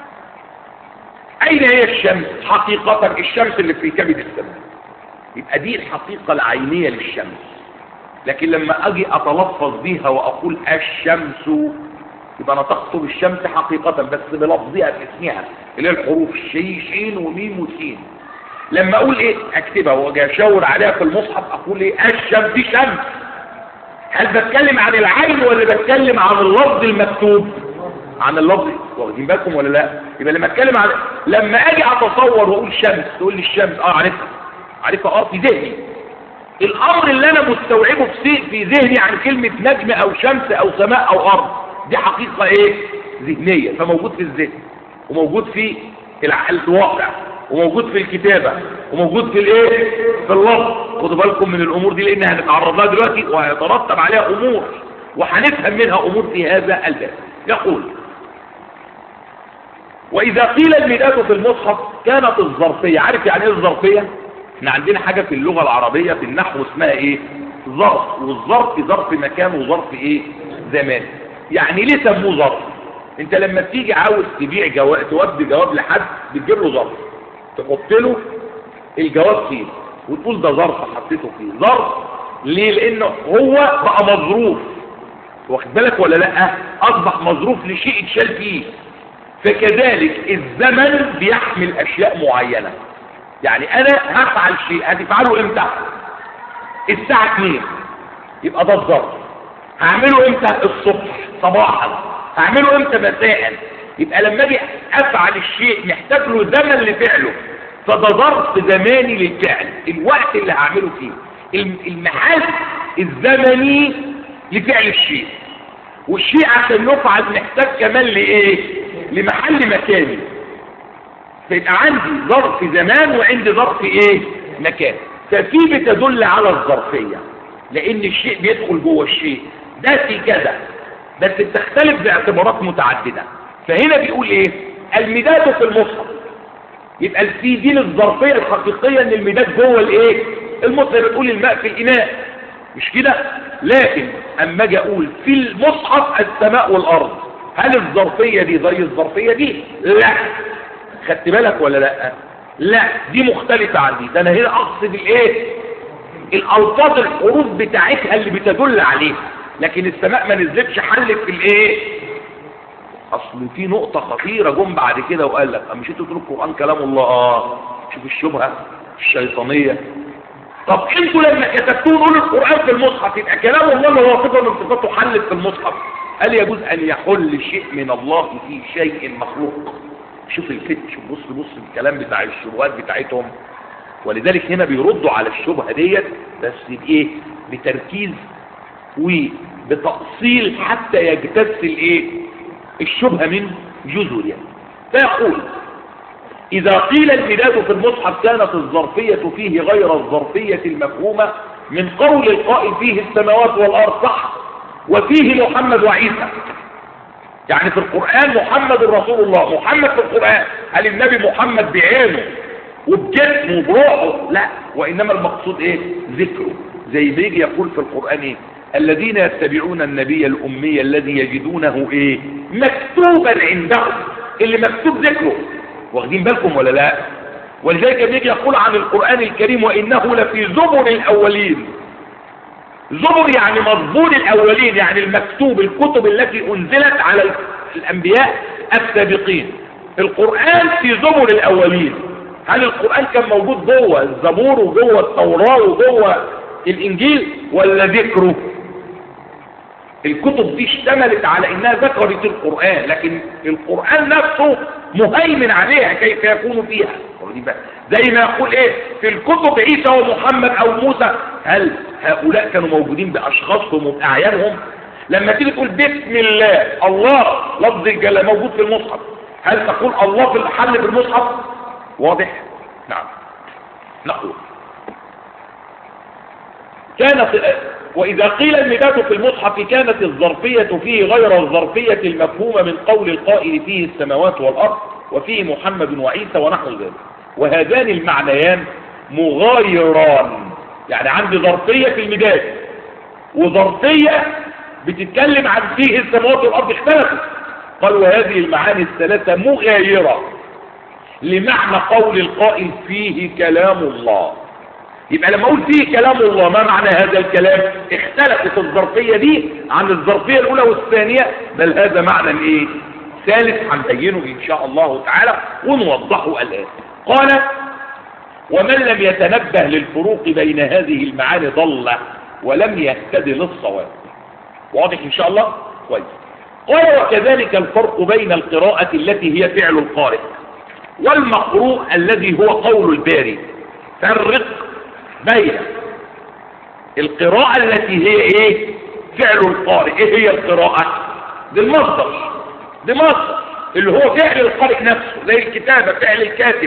اين هي الشمس حقيقة الشمس اللي في كبد السماء يبقى دي الحقيقة العينية للشمس لكن لما اجي اتلفظ بيها واقول الشمس يبقى انا تخطب الشمس حقيقة بس بلفظها باسمها اللي هي الحروف شي شين وميم وسين لما اقول ايه اكتبها واجي اشاور عليها في المصحف اقول ايه الشمس دي شمس هل بتكلم عن العين ولا بتكلم عن اللفظ المكتوب عن اللفظ واخدين بالكم ولا لا يبقى لما اتكلم عن لما اجي اتصور واقول شمس تقول لي الشمس اه عارفها عارفها اه في ذهني الامر اللي انا مستوعبه في سي- في ذهني عن كلمة نجم او شمس او سماء او ارض دي حقيقة ايه ذهنية فموجود في الذهن وموجود في الع- الواقع وموجود في الكتابة وموجود في الايه في اللفظ خدوا بالكم من الامور دي لان هنتعرض لها دلوقتي وهيترتب عليها امور وهنفهم منها امور في هذا الباب يقول واذا قيل الميلاد في المصحف كانت الظرفية عارف يعني ايه الظرفية احنا عندنا حاجة في اللغة العربية في النحو اسمها ايه ظرف والظرف ظرف مكان وظرف ايه زمان يعني ليه سموه ظرف انت لما تيجي عاوز تبيع جواب تودي جواب لحد بتجيب له ظرف تحط له الجواب فيه وتقول ده ظرف حطيته فيه ظرف ليه لانه هو بقى مظروف واخد بالك ولا لا اصبح مظروف لشيء اتشال فيه فكذلك الزمن بيحمل اشياء معينة يعني انا هفعل شيء هتفعله امتى الساعة 2 يبقى ده الظرف هعمله امتى الصبح صباحا هعمله امتى مساء يبقى لما اجي افعل الشيء محتاج له زمن لفعله فده ظرف زماني للفعل الوقت اللي هعمله فيه الم- المحل الزمني لفعل الشيء والشيء عشان يفعل محتاج كمان لايه لمحل مكاني فيبقى عندي ظرف زمان وعندي ظرف ايه مكان ففي بتدل على الظرفية لان الشيء بيدخل جوه الشيء ده في كذا بس بتختلف باعتبارات متعددة فهنا بيقول ايه المداد في المصحف يبقى في دي الظرفية الحقيقية ان المداد جوه الايه المصحف بتقول الماء في الاناء مش كده لكن اما اجي اقول في المصحف السماء والارض هل الظرفية دي زي الظرفية دي لا خدت بالك ولا لا لا دي مختلفة عن دي ده انا هنا اقصد الايه الالفاظ الحروف بتاعتها اللي بتدل عليها لكن السماء ما نزلتش حلت في الايه اصل في نقطة خطيرة جم بعد كده وقال لك مش انتوا تقولوا القرآن كلام الله اه شوف الشبهة الشيطانية طب انتوا لما كتبتوه نقول القرآن في المصحف يبقى كلام الله اللي هو صفة من صفاته حلت في المصحف هل يجوز ان يحل شيء من الله في شيء مخلوق شوف الفت شوف بص بص الكلام بتاع الشبهات بتاعتهم ولذلك هنا بيردوا على الشبهة ديت بس بايه بتركيز وبتأصيل حتى يجتث الايه الشبهة من جذورها فيقول إذا قيل المداد في المصحف كانت الظرفية فيه غير الظرفية المفهومة من قول القائل فيه السماوات والأرض صح وفيه محمد وعيسى يعني في القرآن محمد رسول الله محمد في القرآن هل النبي محمد بعينه وبجسمه وبروحه لا وإنما المقصود إيه ذكره زي ما يجي يقول في القرآن إيه الذين يتبعون النبي الأمي الذي يجدونه إيه مكتوبا عندهم اللي مكتوب ذكره واخدين بالكم ولا لا ولذلك بيجي يقول عن القرآن الكريم وإنه لفي زبر الأولين زبر يعني مضبور الأولين يعني المكتوب الكتب التي أنزلت على الأنبياء السابقين القرآن في زبر الأولين هل القرآن كان موجود جوه الزبور وجوه التوراة وجوه الإنجيل ولا ذكره الكتب دي اشتملت على انها ذكرت القرآن لكن القرآن نفسه مهيمن عليها كيف يكون فيها زي ما يقول ايه في الكتب عيسى ومحمد او موسى هل هؤلاء كانوا موجودين باشخاصهم وباعيانهم لما تيجي تقول بسم الله الله لفظ الجلال موجود في المصحف هل تقول الله في الحل في المصحف واضح نعم نقول كانت وإذا قيل المداد في المصحف كانت الظرفية فيه غير الظرفية المفهومة من قول القائل فيه السماوات والأرض وفيه محمد وعيسى ونحو ذلك وهذان المعنيان مغايران يعني عندي ظرفية في المداد وظرفية بتتكلم عن فيه السماوات والأرض اختلفوا قال وهذه المعاني الثلاثة مغايرة لمعنى قول القائل فيه كلام الله يبقى لما اقول فيه كلام الله ما معنى هذا الكلام اختلفت الظرفية دي عن الظرفية الاولى والثانية بل هذا معنى ايه ثالث هنبينه ان شاء الله تعالى ونوضحه الان قال ومن لم يتنبه للفروق بين هذه المعاني ضل ولم يهتدي للصواب واضح ان شاء الله كويس قال وكذلك الفرق بين القراءة التي هي فعل القارئ والمقروء الذي هو قول الباري فرق بين القراءة التي هي ايه فعل القارئ ايه هي القراءة دي المصدر دي مصدر اللي هو فعل القارئ نفسه زي الكتابة فعل الكاتب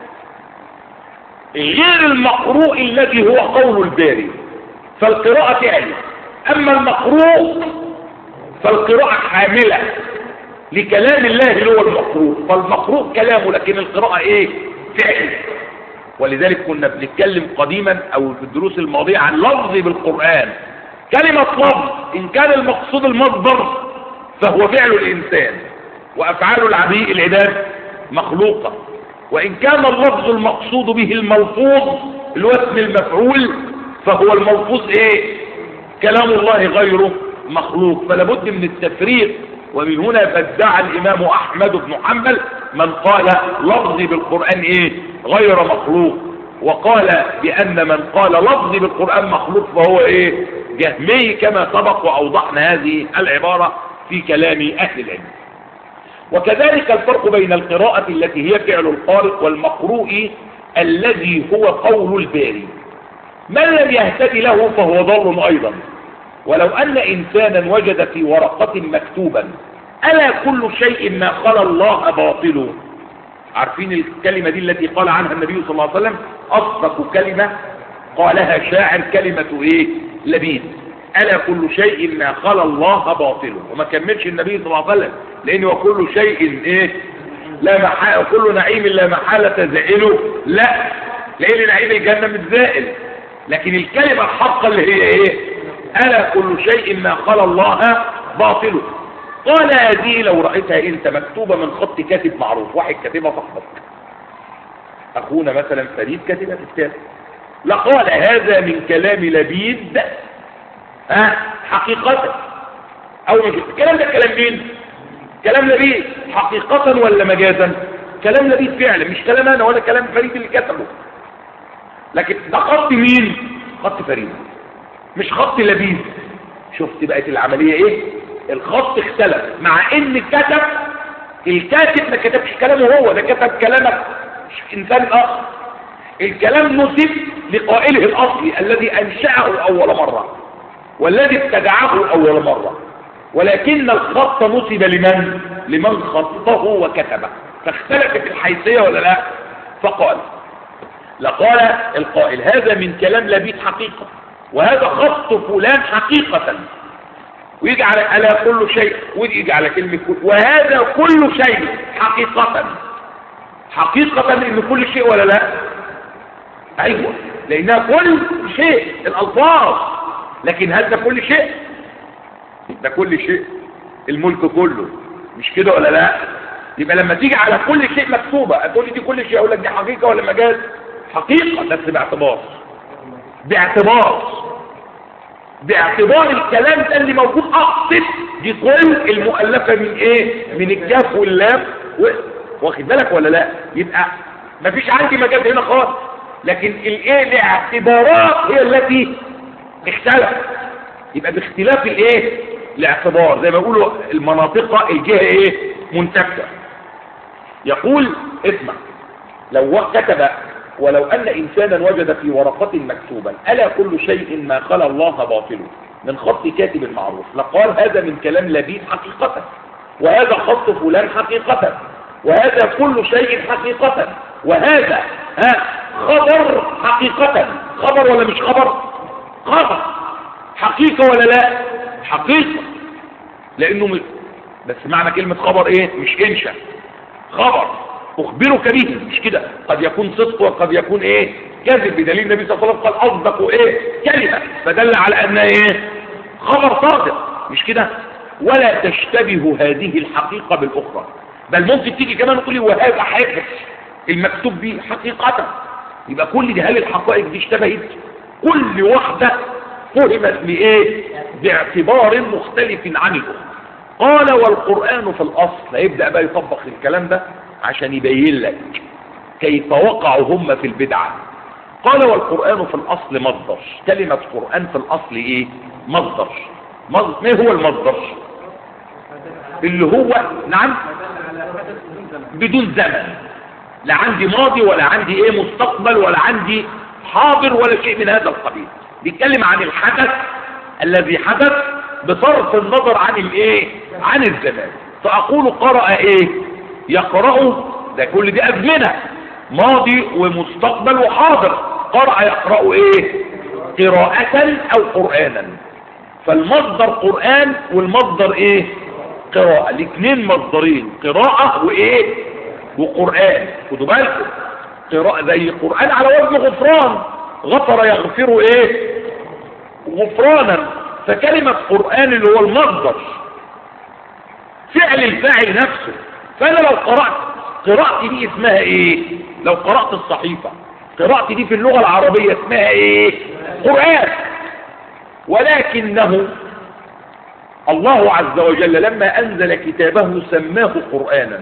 غير المقروء الذي هو قول الباري فالقراءة فعل اما المقروء فالقراءة حاملة لكلام الله اللي هو المقروء فالمقروء كلامه لكن القراءة ايه فعل ولذلك كنا بنتكلم قديما او في الدروس الماضية عن لفظ بالقرآن كلمة لفظ ان كان المقصود المصدر فهو فعل الانسان وافعال العبيد العباد مخلوقة وان كان اللفظ المقصود به الملفوظ اللي هو اسم المفعول فهو الملفوظ ايه كلام الله غيره مخلوق فلا بد من التفريق ومن هنا فادعى الامام احمد بن حنبل من قال لفظي بالقرآن ايه غير مخلوق وقال بان من قال لفظي بالقرآن مخلوق فهو ايه جهمي كما سبق واوضحنا هذه العبارة في كلام اهل العلم وكذلك الفرق بين القراءة التي هي فعل القارئ والمقروء الذي هو قول الباري من لم يهتدي له فهو ضر ايضا ولو ان انسانا وجد في ورقة مكتوبا الا كل شيء ما خلا الله باطل عارفين الكلمة دي التي قال عنها النبي صلى الله عليه وسلم اصدق كلمة قالها شاعر كلمة ايه لبيد الا كل شيء ما خلا الله باطل وما كملش النبي صلى الله عليه وسلم لان وكل شيء ايه لا محالة كل نعيم لا محالة زائله لا لان نعيم الجنة مش زائل لكن الكلمة الحقة اللي هي ايه الا كل شيء ما خلا الله باطل قال هذه لو رأيتها انت مكتوبة من خط كاتب معروف واحد كاتبها صاحبك اخونا مثلا فريد كاتبها في كتاب لقال هذا من كلام لبيد ها حقيقة او مش الكلام ده كلام مين كلام لبيد حقيقة ولا مجازا كلام لبيد فعلا مش كلام انا ولا كلام فريد اللي كتبه لكن ده خط مين خط فريد مش خط لبيد شفت بقت العملية ايه الخط اختلف مع ان كتب الكاتب ما كتبش كلامه هو ده كتب كلامك انسان اخر الكلام نسب لقائله الاصلي الذي انشأه اول مرة والذي ابتدعه اول مرة ولكن الخط نسب لمن لمن خطه وكتبه فاختلفت الحيثية ولا لا فقال لقال القائل هذا من كلام لبيد حقيقة وهذا خط فلان حقيقة ويجي على على كل شيء ويجي على كلمة كل وهذا كل شيء حقيقة حقيقة ان كل شيء ولا لا ايوه لانها كل شيء الالفاظ لكن هل ده كل شيء ده كل شيء الملك كله مش كده ولا لا يبقى لما تيجي على كل شيء مكتوبة هتقول لي دي كل شيء اقول لك دي حقيقة ولا مجاز حقيقة بس باعتبار باعتبار باعتبار الكلام ده اللي موجود اقصد دي كل المؤلفة من ايه من الكاف واللام و... واخد بالك ولا لا يبقى مفيش عندي مجال هنا خالص لكن الايه الاعتبارات هي التي اختلفت يبقى باختلاف الايه الاعتبار زي ما يقولوا المناطق الجهة ايه منتكة يقول اسمع لو كتب ولو أن إنسانا وجد في ورقة مكتوبا ألا كل شيء ما خلا الله باطل من خط كاتب معروف لقال هذا من كلام لبيد حقيقة وهذا خط فلان حقيقة وهذا كل شيء حقيقة وهذا ها خبر حقيقة خبر ولا مش خبر خبر حقيقة ولا لا حقيقة لأنه م... بس معنى كلمة خبر ايه مش انشا خبر اخبرك به مش كده قد يكون صدق وقد يكون ايه كذب بدليل النبي صلى الله عليه وسلم قال اصدق ايه كلمه فدل على انها ايه خبر صادق مش كده ولا تشتبه هذه الحقيقة بالأخرى بل ممكن تيجي كمان تقولي وهذا حافظ المكتوب به حقيقة يبقى كل دي هل الحقائق دي اشتبهت كل واحدة فهمت لإيه باعتبار مختلف عن الأخرى قال والقرآن في الأصل هيبدأ بقى يطبق الكلام ده عشان يبين لك كيف وقعوا هم في البدعة قال والقرآن في الأصل مصدر كلمة قرآن في الأصل إيه مصدر مصدر ما هو المصدر اللي هو نعم بدون زمن لا عندي ماضي ولا عندي ايه مستقبل ولا عندي حاضر ولا شيء من هذا القبيل بيتكلم عن الحدث الذي حدث بصرف النظر عن الايه عن الزمان فاقول قرأ ايه يقرأ ده كل دي ازمنة ماضي ومستقبل وحاضر قرأ يقرأ ايه قراءة او قرآنا فالمصدر قرآن والمصدر ايه قراءة الاثنين مصدرين قراءة وايه وقرآن خدوا بالكم قراءة زي قرآن على وزن غفران غفر يغفر ايه غفرانا فكلمة قرآن اللي هو المصدر فعل الفاعل نفسه فانا لو قرأت قراءتي دي اسمها ايه لو قرأت الصحيفة قراءتي دي في اللغة العربية اسمها ايه قرآن ولكنه الله عز وجل لما انزل كتابه سماه قرآنا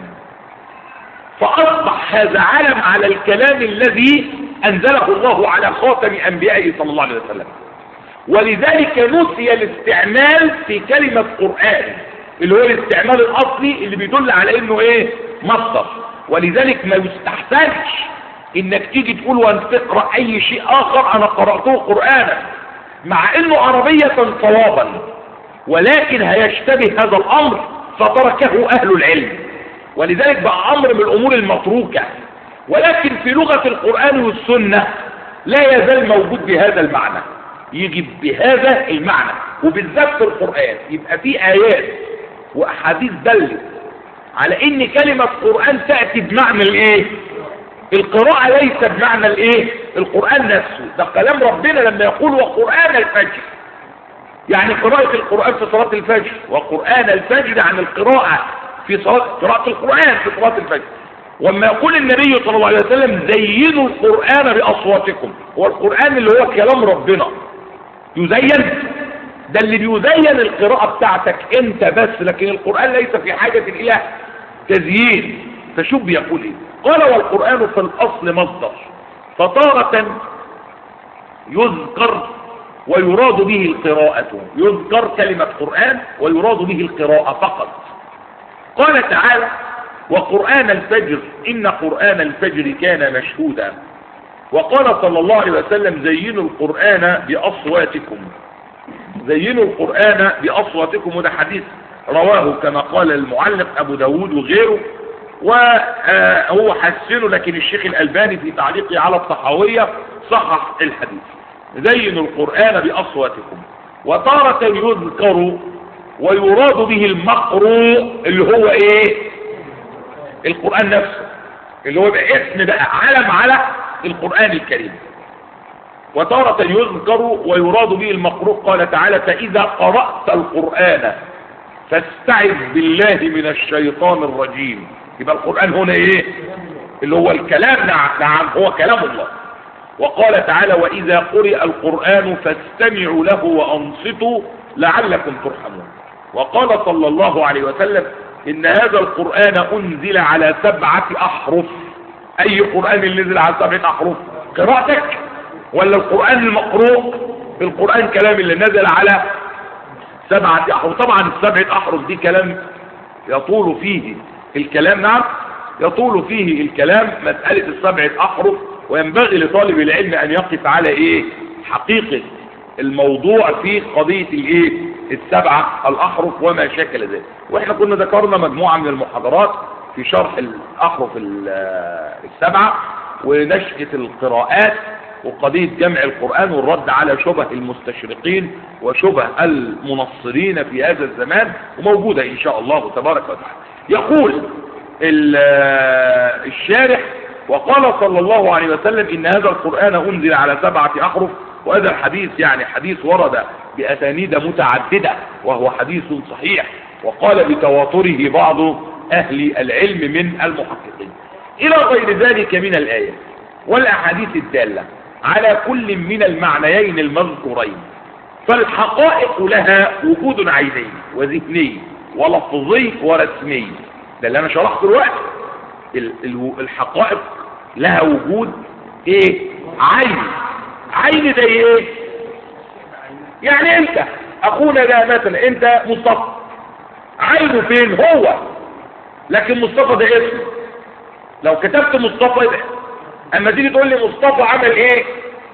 فاصبح هذا علم على الكلام الذي انزله الله على خاتم انبيائه صلى الله عليه وسلم ولذلك نسي الاستعمال في كلمة قرآن اللي هو الاستعمال الاصلي اللي بيدل على انه ايه مصدر ولذلك ما يستحسنش انك تيجي تقول وان تقرأ اي شيء اخر انا قرأته قرآنا مع انه عربية صوابا ولكن هيشتبه هذا الامر فتركه اهل العلم ولذلك بقى امر من الامور المتروكة ولكن في لغة القرآن والسنة لا يزال موجود بهذا المعنى يجي بهذا المعنى وبالذات في القرآن يبقى في آيات وأحاديث دلت على ان كلمة قرآن تأتي بمعنى الايه القراءة ليس بمعنى الايه القرآن نفسه ده كلام ربنا لما يقول وقرآن الفجر يعني قراءة القرآن في صلاة الفجر وقرآن الفجر عن القراءة في صلاة قراءة القرآن في صلاة الفجر وما يقول النبي صلى الله عليه وسلم زينوا القرآن بأصواتكم هو القرآن اللي هو كلام ربنا يزين ده اللي بيزين القراءة بتاعتك انت بس لكن القرآن ليس في حاجة الى تزيين فشوف بيقول ايه قال والقرآن في الاصل مصدر فتارة يذكر ويراد به القراءة يذكر كلمة قرآن ويراد به القراءة فقط قال تعالى وقرآن الفجر إن قرآن الفجر كان مشهودا وقال صلى الله عليه وسلم زينوا القرآن بأصواتكم زينوا القرآن بأصواتكم وده حديث رواه كما قال المعلق أبو داود وغيره وهو حسنه لكن الشيخ الألباني في تعليقه على الطحاوية صحح الحديث زينوا القرآن بأصواتكم وتارة يذكر ويراد به المقروء اللي هو ايه القرآن نفسه اللي هو يبقى اسم بقى علم على القرآن الكريم وتارة يذكر ويراد به المقروء قال تعالى فإذا قرأت القرآن فاستعذ بالله من الشيطان الرجيم يبقى القرآن هنا ايه اللي هو الكلام نعم, نعم هو كلام الله وقال تعالى وإذا قرئ القرآن فاستمعوا له وأنصتوا لعلكم ترحمون وقال صلى الله عليه وسلم إن هذا القرآن أنزل على سبعة أحرف أي قرآن اللي نزل على سبعة أحرف قراءتك ولا القرآن المقروء القرآن كلام اللي نزل على سبعة أحرف طبعا السبعة أحرف دي كلام يطول فيه الكلام نعم يطول فيه الكلام مسألة السبعة أحرف وينبغي لطالب العلم أن يقف على إيه حقيقة الموضوع في قضية الإيه السبعة الأحرف وما شكل ذلك وإحنا كنا ذكرنا مجموعة من المحاضرات في شرح الأحرف السبعة ونشأة القراءات وقضية جمع القرآن والرد على شبه المستشرقين وشبه المنصرين في هذا الزمان وموجودة إن شاء الله تبارك وتعالى يقول الشارح وقال صلى الله عليه وسلم إن هذا القرآن أنزل على سبعة أحرف وهذا الحديث يعني حديث ورد بأسانيد متعددة وهو حديث صحيح وقال بتواتره بعض أهل العلم من المحققين إلى غير ذلك من الآية والأحاديث الدالة على كل من المعنيين المذكورين فالحقائق لها وجود عيني وذهني ولفظي ورسمي ده اللي انا شرحته دلوقتي الحقائق لها وجود ايه عين عين زي ايه يعني انت اخونا ده مثلا انت مصطفى عينه فين هو لكن مصطفى ده اسمه لو كتبت مصطفى ده اما تيجي تقول لي مصطفى عمل ايه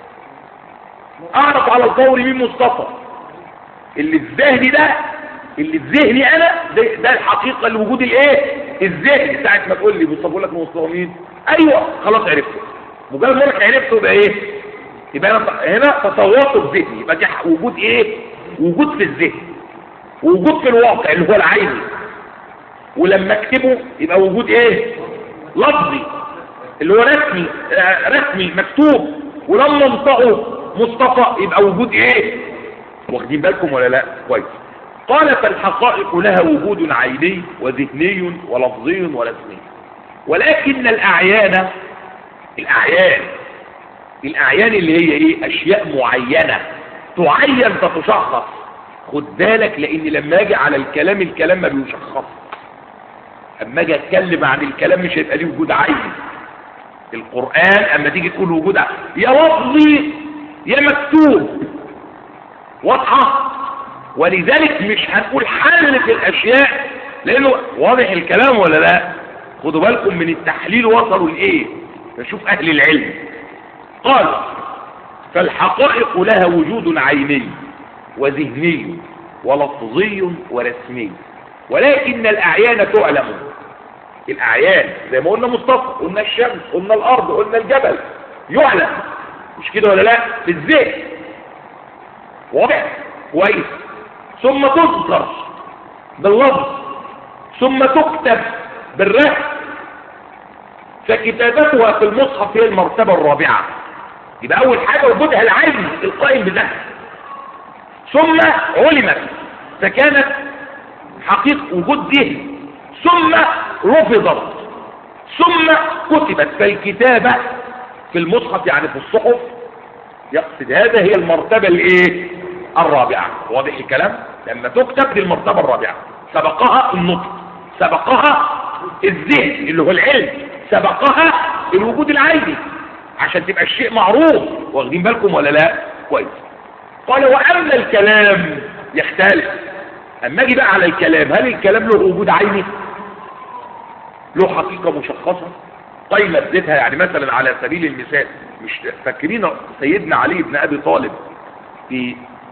اعرف على الفور مين مصطفى اللي في ذهني ده اللي في ذهني انا ده, ده الحقيقه اللي وجود الايه الذهني ساعه ما تقول لي مصطفى اقول لك مصطفى مين ايوه خلاص عرفته مجرد ما لك عرفته يبقى ايه يبقى انا هنا تصورته في ذهني يبقى دي وجود ايه وجود في الذهن ووجود في الواقع اللي هو العيني ولما اكتبه يبقى وجود ايه لفظي اللي هو رسمي آه رسمي مكتوب ولما انطقه مصطفى يبقى وجود ايه واخدين بالكم ولا لا كويس قال فالحقائق لها وجود عيني وذهني ولفظي ورسمي ولكن الاعيان الاعيان الاعيان اللي هي ايه اشياء معينة تعين فتشخص خد بالك لان لما اجي على الكلام الكلام ما بيشخص اما اجي اتكلم عن الكلام مش هيبقى ليه وجود عيني القرآن اما تيجي تقول وجود عيني يا لفظي يا مكتوب واضحة ولذلك مش هنقول حل في الاشياء لانه واضح الكلام ولا لا خدوا بالكم من التحليل وصلوا لايه نشوف اهل العلم قال فالحقائق لها وجود عيني وذهني ولفظي ورسمي ولكن الاعيان تعلم الاعيان زي ما قلنا مصطفى قلنا الشمس قلنا الارض قلنا الجبل يعلم مش كده ولا لا في الذهن واضح كويس ثم تذكر باللفظ ثم تكتب بالرسم فكتابتها في المصحف هي المرتبة الرابعة يبقى أول حاجة وجودها العلم القائم بذلك ثم علمت فكانت حقيقة وجود ذهن ثم رفضت ثم كتبت فالكتابة في المصحف يعني في الصحف يقصد هذا هي المرتبة الايه الرابعة واضح الكلام لما تكتب دي المرتبة الرابعة سبقها النطق سبقها الذهن اللي هو العلم سبقها الوجود العيني عشان تبقى الشيء معروف واخدين بالكم ولا لا كويس قال واما الكلام يختلف اما اجي بقى على الكلام هل الكلام له وجود عيني له حقيقة مشخصة قيمة ذاتها يعني مثلا على سبيل المثال مش فاكرين سيدنا علي بن ابي طالب في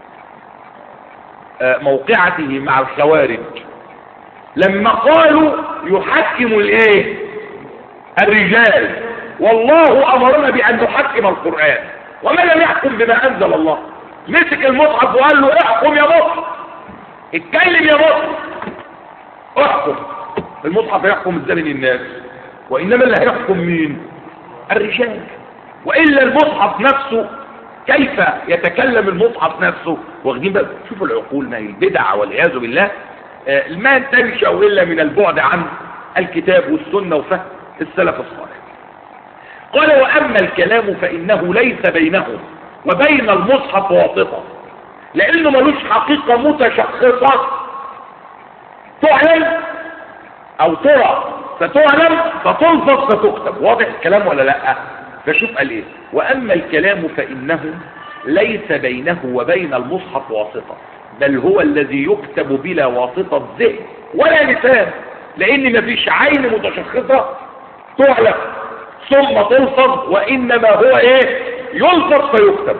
موقعته مع الخوارج لما قالوا يحكم الايه الرجال والله امرنا بان نحكم القرآن وما لم يحكم بما انزل الله مسك المصحف وقال له احكم يا مصحف اتكلم يا مصحف احكم المصحف يحكم الزمن الناس وانما اللي هيحكم مين الرجال والا المصحف نفسه كيف يتكلم المصحف نفسه واخدين بقى شوفوا العقول ما هي البدع والعياذ بالله آه ما تنشا الا من البعد عن الكتاب والسنه وفهم السلف الصالح قال واما الكلام فانه ليس بينه وبين المصحف واسطه لانه ملوش حقيقه متشخصه تعلم او ترى فتعلم فتلفظ فتكتب واضح الكلام ولا لا فشوف قال ايه واما الكلام فانه ليس بينه وبين المصحف واسطة بل هو الذي يكتب بلا واسطة ذهن ولا لسان لان مفيش عين متشخصة تعلم ثم تلفظ وانما هو ايه يلفظ فيكتب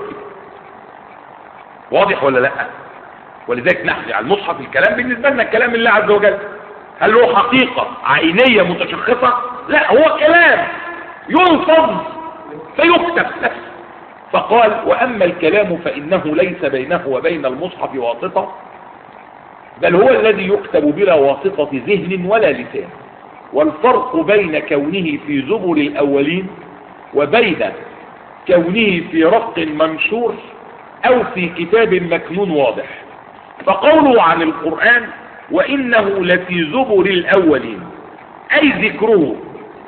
واضح ولا لا ولذلك نحن على المصحف الكلام بالنسبة لنا كلام الله عز وجل هل هو حقيقة عينية متشخصة لا هو كلام يلفظ فيكتب فقال وأما الكلام فإنه ليس بينه وبين المصحف واسطة بل هو الذي يكتب بلا واسطة ذهن ولا لسان والفرق بين كونه في زبر الأولين وبين كونه في رق منشور أو في كتاب مكنون واضح فقوله عن القرآن وإنه لفي زبر الأولين أي ذكره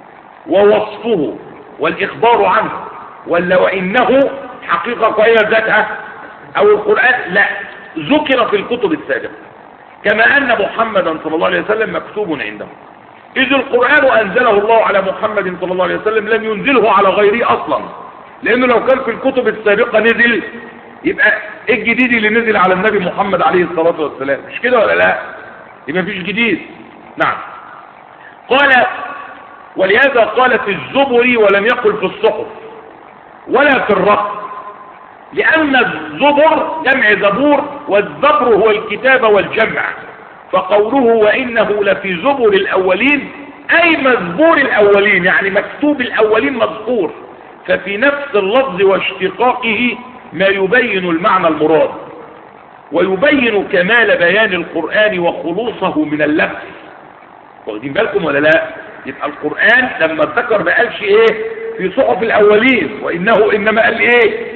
ووصفه والإخبار عنه ولا وإنه حقيقة قوية ذاتها أو القرآن لا ذكر في الكتب السابقة كما أن محمدا صلى الله عليه وسلم مكتوب عنده إذ القرآن أنزله الله على محمد صلى الله عليه وسلم لم ينزله على غيره أصلا لأنه لو كان في الكتب السابقة نزل يبقى ايه الجديد اللي نزل على النبي محمد عليه الصلاة والسلام مش كده ولا لا يبقى مفيش جديد نعم قال ولهذا قال في الزبر ولم يقل في الصحف ولا في الرق لأن الزبر جمع زبور والزبر هو الكتاب والجمع فقوله وإنه لفي زبر الأولين أي مزبور الأولين يعني مكتوب الأولين مذكور ففي نفس اللفظ واشتقاقه ما يبين المعنى المراد ويبين كمال بيان القرآن وخلوصه من اللبس واخدين بالكم ولا لا يبقى القرآن لما ذكر ما قالش ايه في صحف الاولين وانه انما قال ايه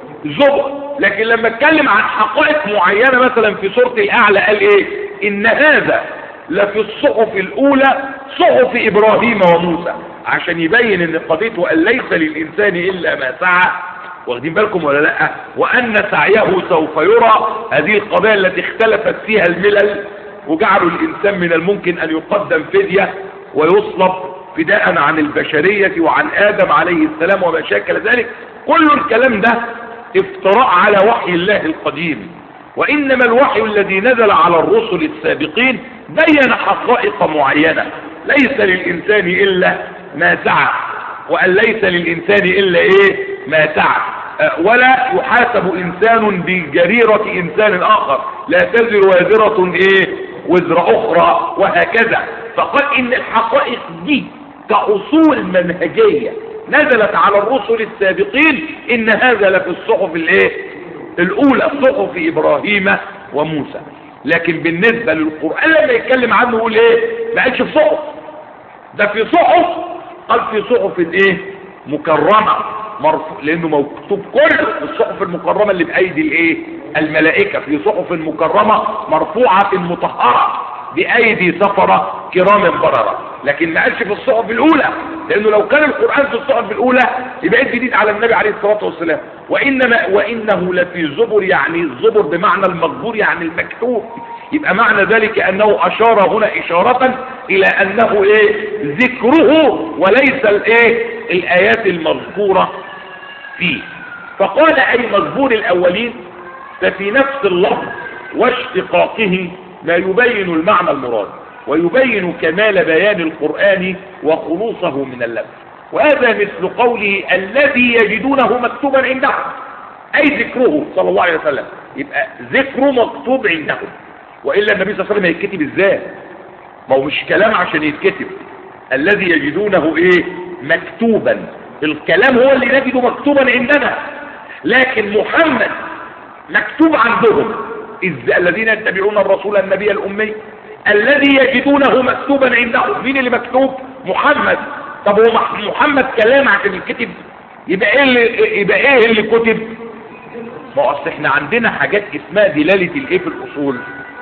زبر لكن لما اتكلم عن حقائق معينة مثلا في سورة الاعلى قال ايه ان هذا لفي الصحف الاولى صحف ابراهيم وموسى عشان يبين ان قضيته ان ليس للانسان الا ما سعى واخدين بالكم ولا لا وان سعيه سوف يرى هذه القضايا التي اختلفت فيها الملل وجعلوا الانسان من الممكن ان يقدم فدية ويصلب فداء عن البشرية وعن ادم عليه السلام وما شاكل ذلك كل الكلام ده افتراء على وحي الله القديم وانما الوحي الذي نزل على الرسل السابقين بين حقائق معينة ليس للانسان الا ما سعى وان ليس للانسان الا ايه ما سعى ولا يحاسب انسان بجريرة انسان اخر لا تزر وازرة ايه وزر اخرى وهكذا فقال ان الحقائق دي كاصول منهجية نزلت على الرسل السابقين ان هذا لفي الصحف الايه الاولى صحف ابراهيم وموسى لكن بالنسبة للقرآن لما يتكلم عنه يقول ايه ما قالش في صحف ده في صحف قال في صحف ايه مكرمة مرفوع لانه مكتوب كل الصحف المكرمة اللي بايدي الايه الملائكة في صحف مكرمة مرفوعة مطهرة بايدي سفرة كرام بررة لكن ما قالش في الصحف الاولى لانه لو كان القرآن في الصحف الاولى يبقى جديد على النبي عليه الصلاة والسلام وانما وانه لفي زبر يعني الزبر بمعنى المجبور يعني المكتوب يبقى معنى ذلك انه اشار هنا اشارة الى انه ايه ذكره وليس الايه الايات المذكورة فيه فقال اي مذكور الاولين ففي نفس اللفظ واشتقاقه ما يبين المعنى المراد ويبين كمال بيان القرآن وخلوصه من اللبس وهذا مثل قوله الذي يجدونه مكتوبا عندهم أي ذكره صلى الله عليه وسلم يبقى ذكره مكتوب عندهم وإلا النبي صلى الله عليه وسلم هيتكتب ازاي ما هو مش كلام عشان يتكتب الذي يجدونه ايه مكتوبا الكلام هو اللي نجده مكتوبا عندنا لكن محمد مكتوب عندهم إذ الذين يتبعون الرسول النبي الأمي الذي يجدونه مكتوبا عندهم مين اللي مكتوب محمد طب هو محمد كلام عشان يتكتب يبقى ايه اللي يبقى ايه اللي كتب ما اصل احنا عندنا حاجات اسمها دلاله الايه في الاصول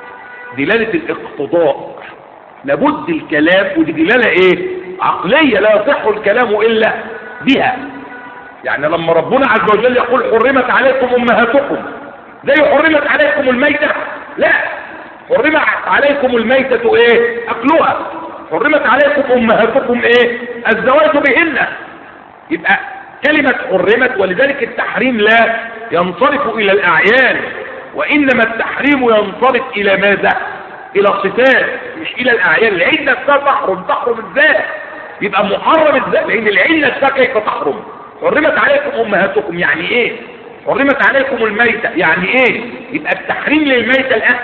دلاله الاقتضاء لابد الكلام ودي دلاله ايه عقليه لا يصح الكلام الا بها يعني لما ربنا عز وجل يقول حرمت عليكم امهاتكم زي حرمت عليكم الميتة لا حرمت عليكم الميتة ايه اكلها حرمت عليكم امهاتكم ايه الزواج بهن يبقى كلمة حرمت ولذلك التحريم لا ينصرف الى الاعيان وانما التحريم ينصرف الى ماذا الى الصفات مش الى الاعيان العين نفسها تحرم تحرم ازاي يبقى محرم ازاي لان العين نفسها كيف تحرم حرمت عليكم امهاتكم يعني ايه حرمت عليكم الميتة يعني ايه يبقى التحريم للميتة الاكل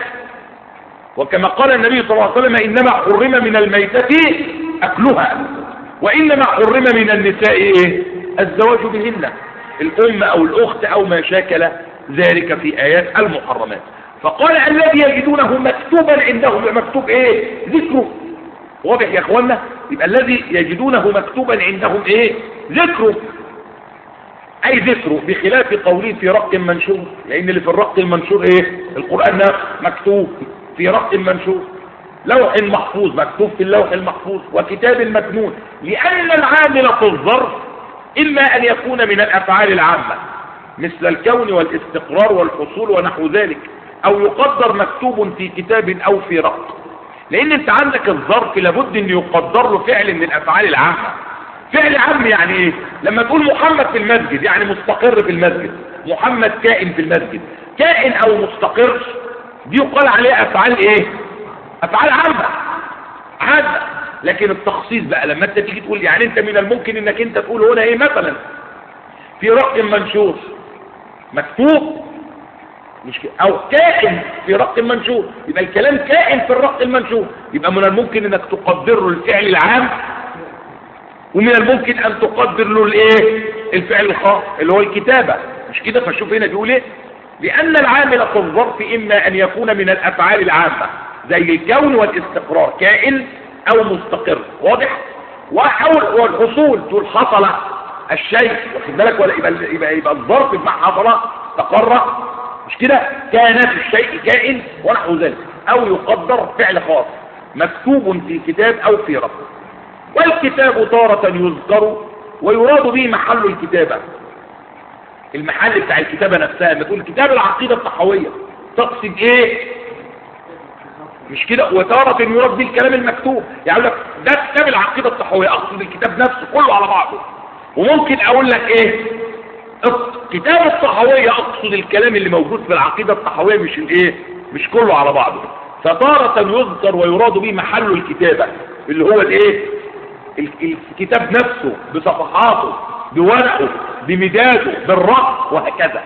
وكما قال النبي صلى الله عليه وسلم انما حرم من الميتة اكلها وانما حرم من النساء ايه الزواج بهن الام او الاخت او ما شاكل ذلك في ايات المحرمات فقال الذي يجدونه مكتوبا عندهم مكتوب ايه ذكره واضح يا اخوانا يبقى الذي يجدونه مكتوبا عندهم ايه ذكره أي ذكره بخلاف قوله في رق منشور لأن اللي في الرق المنشور إيه القرآن نفسه مكتوب في رق منشور لوح محفوظ مكتوب في اللوح المحفوظ وكتاب مكنون لأن العامل في الظرف إما أن يكون من الأفعال العامة مثل الكون والاستقرار والحصول ونحو ذلك أو يقدر مكتوب في كتاب أو في رق لأن أنت عندك الظرف لابد أن يقدر له فعل من الأفعال العامة فعل عام يعني ايه لما تقول محمد في المسجد يعني مستقر في المسجد محمد كائن في المسجد كائن او مستقر دي يقال عليها افعال ايه افعال عامة عامة لكن التخصيص بقى لما انت تيجي تقول يعني انت من الممكن انك انت تقول هنا ايه مثلا في رقم منشور مكتوب مش كده او كائن في رقم منشور يبقى الكلام كائن في الرق المنشور يبقى من الممكن انك تقدر له الفعل العام ومن الممكن ان تقدر له الايه الفعل الخاص اللي هو الكتابة مش كده فشوف هنا بيقول ايه لان العامل في الظرف اما ان يكون من الافعال العامة زي الكون والاستقرار كائن او مستقر واضح وحول والحصول تقول حصل الشيء واخد بالك ولا يبقى يبقى, يبقى الظرف بمعنى حصل استقر مش كده كانت الشيء كائن ونحو ذلك او يقدر فعل خاص مكتوب في كتاب او في رقم والكتاب تارة يذكر ويراد به محل الكتابة المحل بتاع الكتابة نفسها لما تقول كتاب العقيدة الطحوية تقصد ايه مش كده وتارة يراد به الكلام المكتوب يعني لك ده كتاب العقيدة الطحوية اقصد الكتاب نفسه كله على بعضه وممكن اقول لك ايه كتاب الطحوية اقصد الكلام اللي موجود في العقيدة الطحوية مش الايه مش كله على بعضه فتارة يذكر ويراد به محل الكتابة اللي هو الايه الكتاب نفسه بصفحاته بورقه بمداده بالرق وهكذا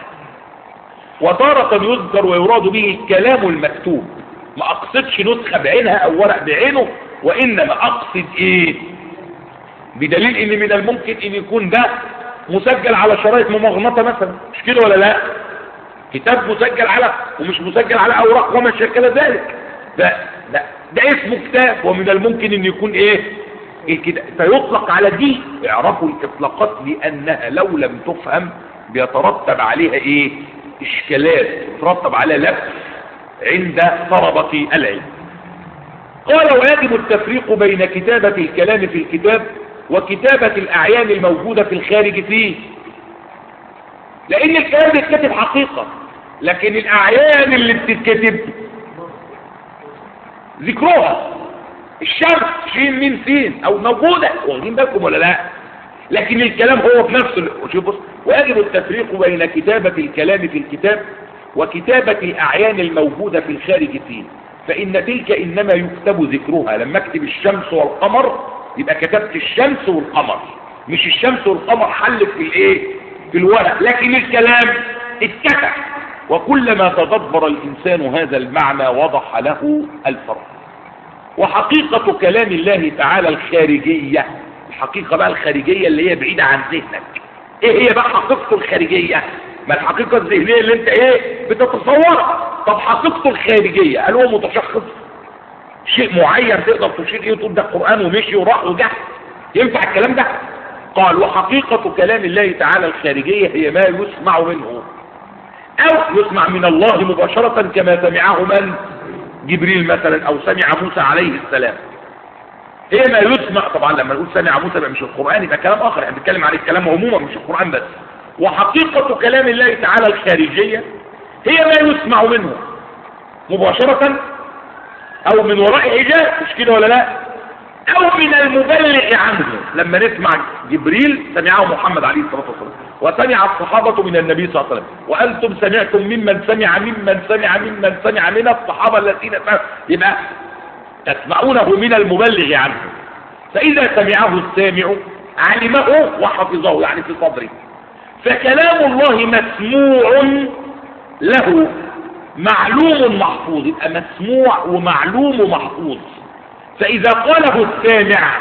وتارة يذكر ويراد به الكلام المكتوب ما اقصدش نسخة بعينها او ورق بعينه وانما اقصد ايه بدليل ان من الممكن ان يكون ده مسجل على شرايط ممغنطة مثلا مش كده ولا لا كتاب مسجل على ومش مسجل على اوراق وما شكل ذلك ده ده ده اسمه كتاب ومن الممكن ان يكون ايه الكتاب فيطلق على دي اعرفوا الاطلاقات لانها لو لم تفهم بيترتب عليها ايه اشكالات يترتب عليها لبس عند طلبة العلم قال ويجب التفريق بين كتابة الكلام في الكتاب وكتابة الأعيان الموجودة في الخارج فيه لأن الكلام بيتكتب حقيقة لكن الأعيان اللي بتتكتب ذكرها الشمس شين مين سين أو موجودة واخدين بالكم ولا لا لكن الكلام هو في نفسه شوف بص ويجب التفريق بين كتابة الكلام في الكتاب وكتابة الأعيان الموجودة في الخارج فيه فإن تلك إنما يكتب ذكرها لما اكتب الشمس والقمر يبقى كتبت الشمس والقمر مش الشمس والقمر حل في الايه في الورق لكن الكلام اتكتب وكلما تدبر الإنسان هذا المعنى وضح له الفرق وحقيقة كلام الله تعالى الخارجية الحقيقة بقى الخارجية اللي هي بعيدة عن ذهنك ايه هي بقى حقيقته الخارجية ما الحقيقة الذهنية اللي انت ايه بتتصورها طب حقيقته الخارجية هل هو متشخص شيء معين تقدر تشير ايه وتقول ده القرآن ومشي وراح وجه ينفع الكلام ده قال وحقيقة كلام الله تعالى الخارجية هي ما يسمع منه او يسمع من الله مباشرة كما سمعه من جبريل مثلا او سمع موسى عليه السلام هي ما يسمع طبعا لما نقول سمع موسى بقى مش القرآن يبقى كلام اخر يعني بنتكلم عن الكلام عموما مش القرآن بس وحقيقة كلام الله تعالى الخارجية هي ما يسمع منه مباشرة او من وراء حجاب مش كده ولا لا او من المبلغ عنه لما نسمع جبريل سمعه محمد عليه الصلاة والسلام وسمع الصحابة من النبي صلى الله عليه وسلم وانتم سمعتم ممن سمع ممن سمع ممن سمع من الصحابة الذين سمعوا يبقى تسمعونه من المبلغ عنه فاذا سمعه السامع علمه وحفظه يعني في صدره فكلام الله مسموع له معلوم محفوظ يبقى مسموع ومعلوم محفوظ فإذا قاله السامع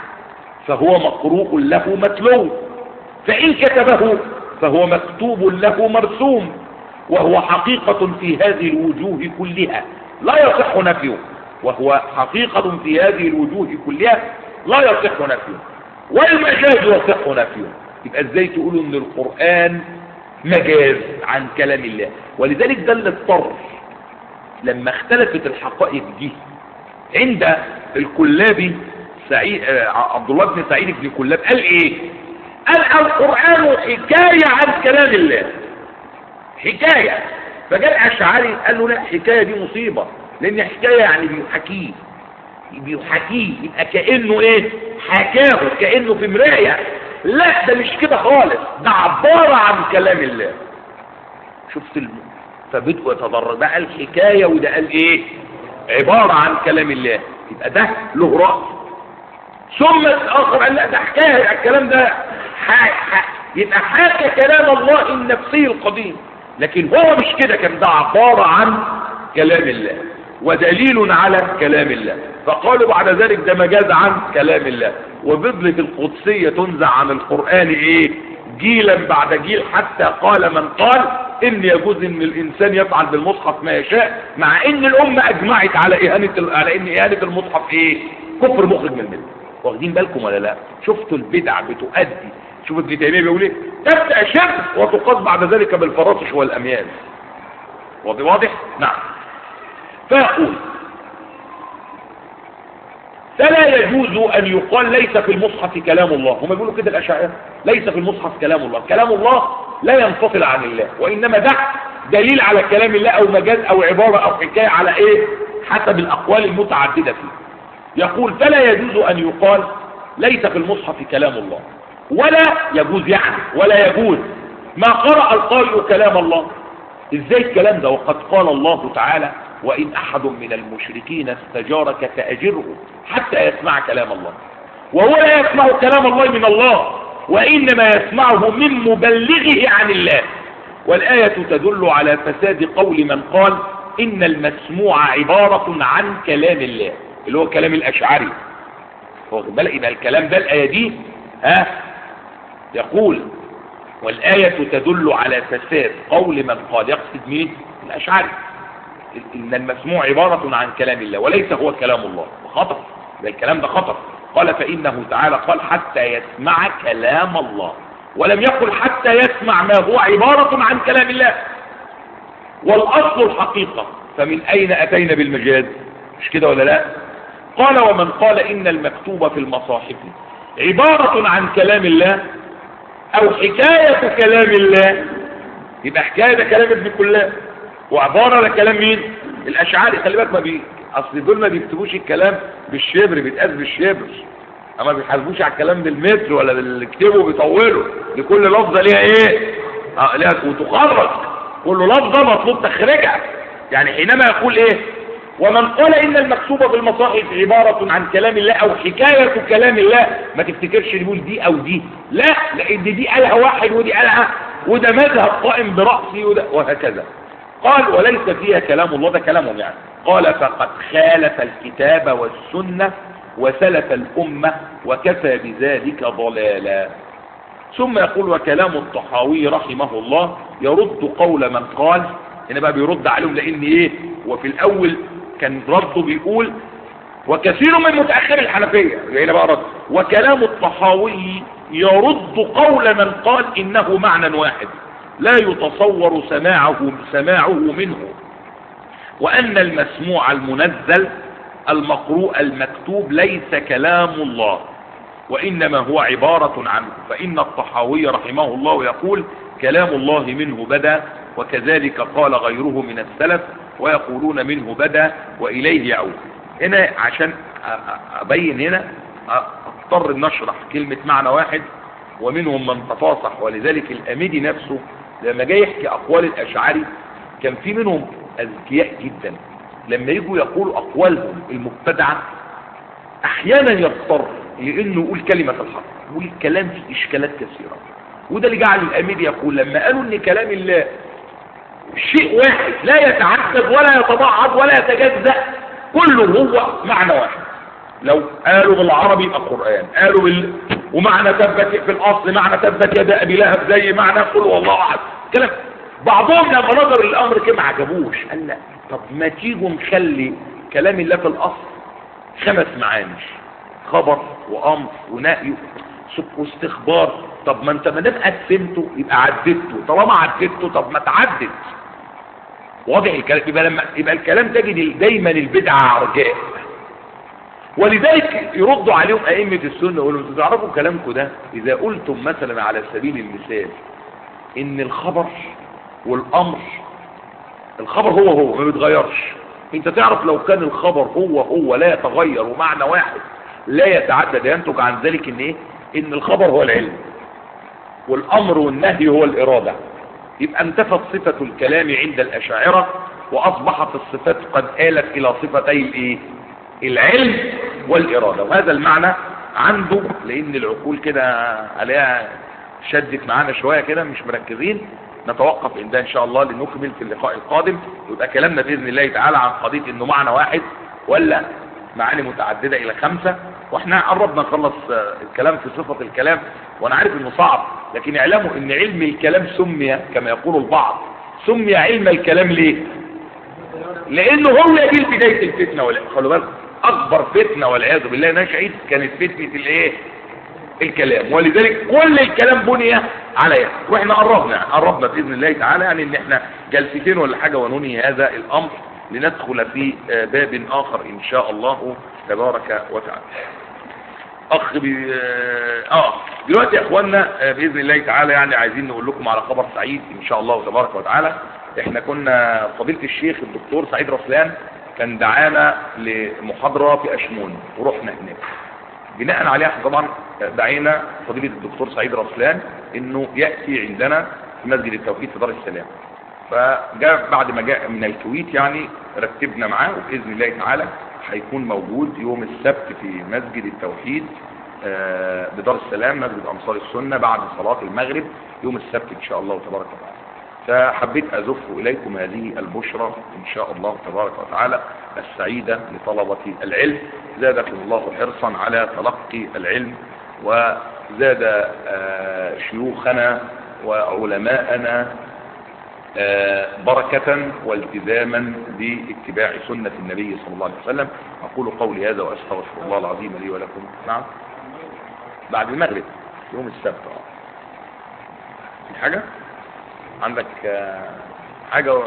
فهو مقروء له متلو فإن كتبه فهو مكتوب له مرسوم وهو حقيقة في هذه الوجوه كلها لا يصح نفيه وهو حقيقة في هذه الوجوه كلها لا يصح نفيه والمجاز يصح نفيه يبقى ازاي تقولوا ان القرآن مجاز عن كلام الله ولذلك ده اللي اضطر لما اختلفت الحقائق دي عند الكلابي سعيد آه، عبد الله بن سعيد بن كلاب قال ايه قال القرآن حكاية عن كلام الله حكاية فجاء الأشعري قال له لا حكاية دي مصيبة لأن حكاية يعني بيحكيه بيحكيه يبقى كأنه ايه حكاه كأنه في مراية لا ده مش كده خالص ده عبارة عن كلام الله شفت الم... فبدأوا يتضرر ده قال حكاية وده قال ايه عبارة عن كلام الله يبقى ده له رأي ثم الآخر قال لا ده حكاية الكلام ده ح... ح... يبقى حكى كلام الله النفسي القديم لكن هو مش كده كان ده عبارة عن كلام الله ودليل على كلام الله فقالوا بعد ذلك ده مجاز عن كلام الله وبضلة القدسية تنزع عن القرآن ايه جيلا بعد جيل حتى قال من قال ان يجوز ان الانسان يفعل بالمصحف ما يشاء مع ان الامة اجمعت على اهانة على ان اهانة المصحف ايه كفر مخرج من المله واخدين بالكم ولا لا شفتوا البدع بتؤدي شوف ابن تيميه بيقول ايه تبدا شرك وتقاس بعد ذلك بالفراسخ والاميال واضح واضح نعم فاقول فلا يجوز ان يقال ليس في المصحف كلام الله هم بيقولوا كده الاشاعره ليس في المصحف كلام الله كلام الله لا ينفصل عن الله وانما ده دليل على كلام الله او مجاز او عباره او حكايه على ايه حسب الاقوال المتعدده فيه يقول فلا يجوز ان يقال ليس في المصحف كلام الله ولا يجوز يعني ولا يجوز ما قرأ القارئ كلام الله ازاي الكلام ده وقد قال الله تعالى وإن أحد من المشركين استجارك فأجره حتى يسمع كلام الله وهو لا يسمع كلام الله من الله وإنما يسمعه من مبلغه عن الله والآية تدل على فساد قول من قال إن المسموع عبارة عن كلام الله اللي هو كلام الأشعري واخد بالك يبقى الكلام ده الآية دي ها يقول والآية تدل على فساد قول من قال يقصد مين الأشعري إن المسموع عبارة عن كلام الله وليس هو كلام الله خطر ده الكلام ده خطر قال فإنه تعالى قال حتى يسمع كلام الله ولم يقل حتى يسمع ما هو عبارة عن كلام الله والأصل الحقيقة فمن أين أتينا بالمجاز مش كده ولا لا قال ومن قال إن المكتوب في المصاحف عبارة عن كلام الله أو حكاية كلام الله يبقى حكاية ده كلام ابن كلاب وعبارة لكلام مين الأشعاري خلي بالك ما بي أصل دول ما بيكتبوش الكلام بالشبر بيتقاس بالشبر أما بيحاسبوش على الكلام بالمتر ولا بالكتبه بيطولوا لكل لفظة ليها إيه آه ليها وتخرج كل لفظة مطلوب تخرجها يعني حينما يقول إيه ومن قال إن المكتوبة في المصاحف عبارة عن كلام الله أو حكاية كلام الله ما تفتكرش يقول دي أو دي لا لأن دي قالها واحد ودي قالها وده مذهب قائم برأسي وده وهكذا قال وليس فيها كلام الله ده كلامهم يعني قال فقد خالف الكتاب والسنة وسلف الأمة وكفى بذلك ضلالا ثم يقول وكلام الطحاوي رحمه الله يرد قول من قال هنا بقى بيرد عليهم لان ايه وفي الاول كان رده بيقول وكثير من متأخر الحنفية هنا بقى رد وكلام الطحاوي يرد قول من قال انه معنى واحد لا يتصور سماعه سماعه منه وان المسموع المنزل المقروء المكتوب ليس كلام الله وانما هو عبارة عنه فان الطحاوي رحمه الله يقول كلام الله منه بدا وكذلك قال غيره من السلف ويقولون منه بدا وإليه يعود هنا عشان أبين هنا أضطر نشرح كلمة معنى واحد ومنهم من تفاصح ولذلك الأميدي نفسه لما جاي يحكي أقوال الأشعري كان في منهم أذكياء جدا لما يجوا يقولوا أقوالهم المبتدعة أحيانا يضطر لأنه يقول كلمة الحق يقول الكلام فيه إشكالات كثيرة وده اللي جعل الأمير يقول لما قالوا ان كلام الله شيء واحد لا يتعقد ولا يتبعض ولا يتجزأ كله هو معنى واحد لو قالوا بالعربي يبقى قرآن قالوا بال... ومعنى ثبت في الأصل معنى ثبت يد أبي لهب زي معنى قل والله أحد كلام بعضهم لما نظر الأمر كده ما عجبوش قال لا طب ما تيجوا نخلي كلام الله في الأصل خمس معاني خبر وأمر ونهي سك- واستخبار طب ما انت ما دام قسمته يبقى عددته طالما عددته طب ما تعدد واضح الكلام يبقى لما يبقى الكلام تجد دايما البدعه عرجاء ولذلك يردوا عليهم ائمه السنه يقولوا انتوا تعرفوا كلامكم ده اذا قلتم مثلا على سبيل المثال ان الخبر والامر الخبر هو هو ما بيتغيرش انت تعرف لو كان الخبر هو هو لا يتغير ومعنى واحد لا يتعدد ينتج عن ذلك ان ايه ان الخبر هو العلم والامر والنهي هو الاراده يبقى انتفت صفه الكلام عند الاشاعره واصبحت الصفات قد آلت الى صفتي الايه العلم والاراده وهذا المعنى عنده لان العقول كده عليها شدت معانا شويه كده مش مركزين نتوقف عندها ان شاء الله لنكمل في اللقاء القادم ويبقى كلامنا باذن الله تعالى عن قضيه انه معنى واحد ولا معاني متعدده الى خمسه واحنا قربنا نخلص آه، الكلام في صفه الكلام وانا عارف انه صعب لكن اعلموا ان علم الكلام سمي كما يقول البعض سمي علم الكلام ليه؟ لانه هو دي بدايه الفتنه ولا خلوا بالكم اكبر فتنه والعياذ بالله نشأت كانت فتنه الايه؟ الكلام ولذلك كل الكلام بني عليها واحنا قربنا قربنا باذن الله تعالى يعني ان احنا جلستين ولا حاجه وننهي هذا الامر لندخل في آه، باب اخر ان شاء الله تبارك وتعالى اخ بي... اه دلوقتي يا اخوانا آه، باذن الله تعالى يعني عايزين نقول لكم على خبر سعيد ان شاء الله تبارك وتعالى احنا كنا فضيله الشيخ الدكتور سعيد رسلان كان دعانا لمحاضره في اشمون ورحنا هناك بناء عليها احنا طبعا دعينا فضيله الدكتور سعيد رسلان انه ياتي عندنا في مسجد التوحيد في دار السلام فجاء بعد ما جاء من الكويت يعني رتبنا معاه وباذن الله تعالى هيكون موجود يوم السبت في مسجد التوحيد آه، بدار السلام مسجد انصار السنه بعد صلاه المغرب يوم السبت ان شاء الله تبارك وتعالى فحبيت أزف إليكم هذه البشرى إن شاء الله تبارك وتعالى السعيدة لطلبة العلم زادكم الله حرصا على تلقي العلم وزاد آه، شيوخنا وعلماءنا آه، بركة والتزاما باتباع سنة النبي صلى الله عليه وسلم أقول قولي هذا وأستغفر الله العظيم لي ولكم نعم بعد المغرب يوم السبت آه. في حاجة عندك آه، حاجة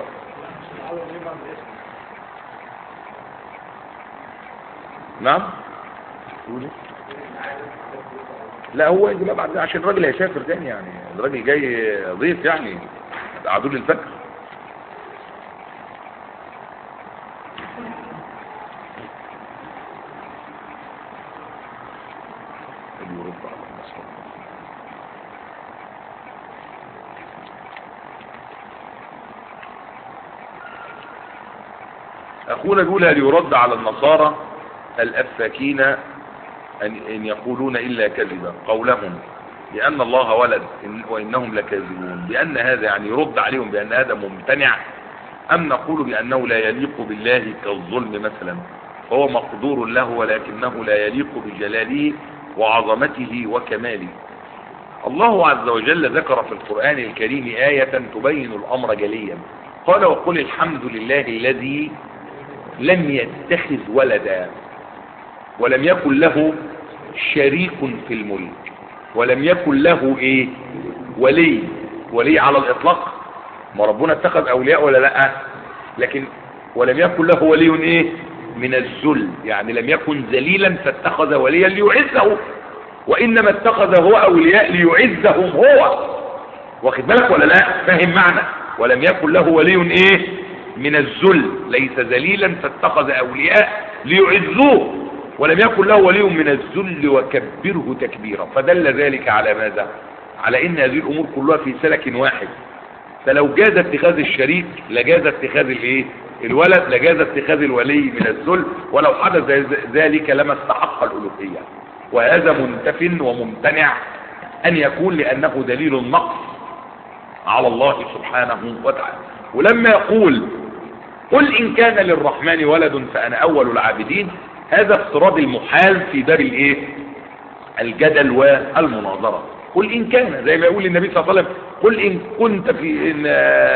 نعم تقولي؟ لا هو يجي بقى بعد عشان الراجل هيسافر تاني يعني الراجل جاي ضيف يعني عدول الفجر يرد على المصطفى أخونا يقول هل يرد على النصارى الأفاكين أن إن يقولون إلا كذبا قولهم بأن الله ولد إن- وإنهم لكاذبون بأن هذا يعني يرد عليهم بأن هذا ممتنع أم نقول بأنه لا يليق بالله كالظلم مثلا فهو مقدور له ولكنه لا يليق بجلاله وعظمته وكماله الله عز وجل ذكر في القرآن الكريم آية تبين الأمر جليا قال وقل الحمد لله الذي لم يتخذ ولدا ولم يكن له شريك في الملك ولم يكن له ايه ولي ولي على الاطلاق ما ربنا اتخذ اولياء ولا لا لكن ولم يكن له ولي ايه من الذل يعني لم يكن ذليلا فاتخذ وليا ليعزه وانما اتخذ هو اولياء ليعزهم هو واخد بالك ولا لا فاهم معنى ولم يكن له ولي ايه من الذل ليس ذليلا فاتخذ اولياء ليعزوه ولم يكن له ولي من الذل وكبره تكبيرا فدل ذلك على ماذا على ان هذه الامور كلها في سلك واحد فلو جاز اتخاذ الشريك لجاز اتخاذ الايه الولد لجاز اتخاذ الولي من الذل ولو حدث ذلك لما استحق الالوهيه وهذا منتف وممتنع ان يكون لانه دليل النقص على الله سبحانه وتعالى ولما يقول قل ان كان للرحمن ولد فانا اول العابدين هذا افتراض المحال في باب الايه الجدل والمناظره قل ان كان زي ما يقول النبي صلى الله عليه وسلم قل ان كنت في ان,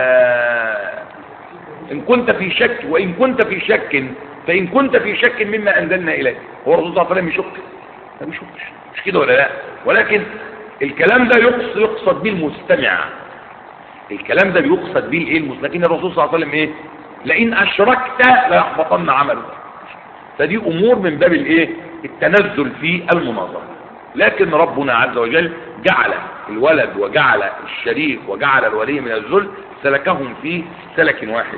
إن كنت في شك وان كنت في شك فان كنت في شك مما انزلنا اليك هو الرسول صلى الله عليه وسلم يشك ما بيشكش مش كده ولا لا ولكن الكلام ده يقصد, يقصد به المستمع الكلام ده بيقصد به الايه المستمع لكن الرسول صلى الله عليه وسلم ايه لئن اشركت ليحبطن عملك فدي امور من باب الايه التنزل في المناظره لكن ربنا عز وجل جعل الولد وجعل الشريك وجعل الولي من الذل سلكهم في سلك واحد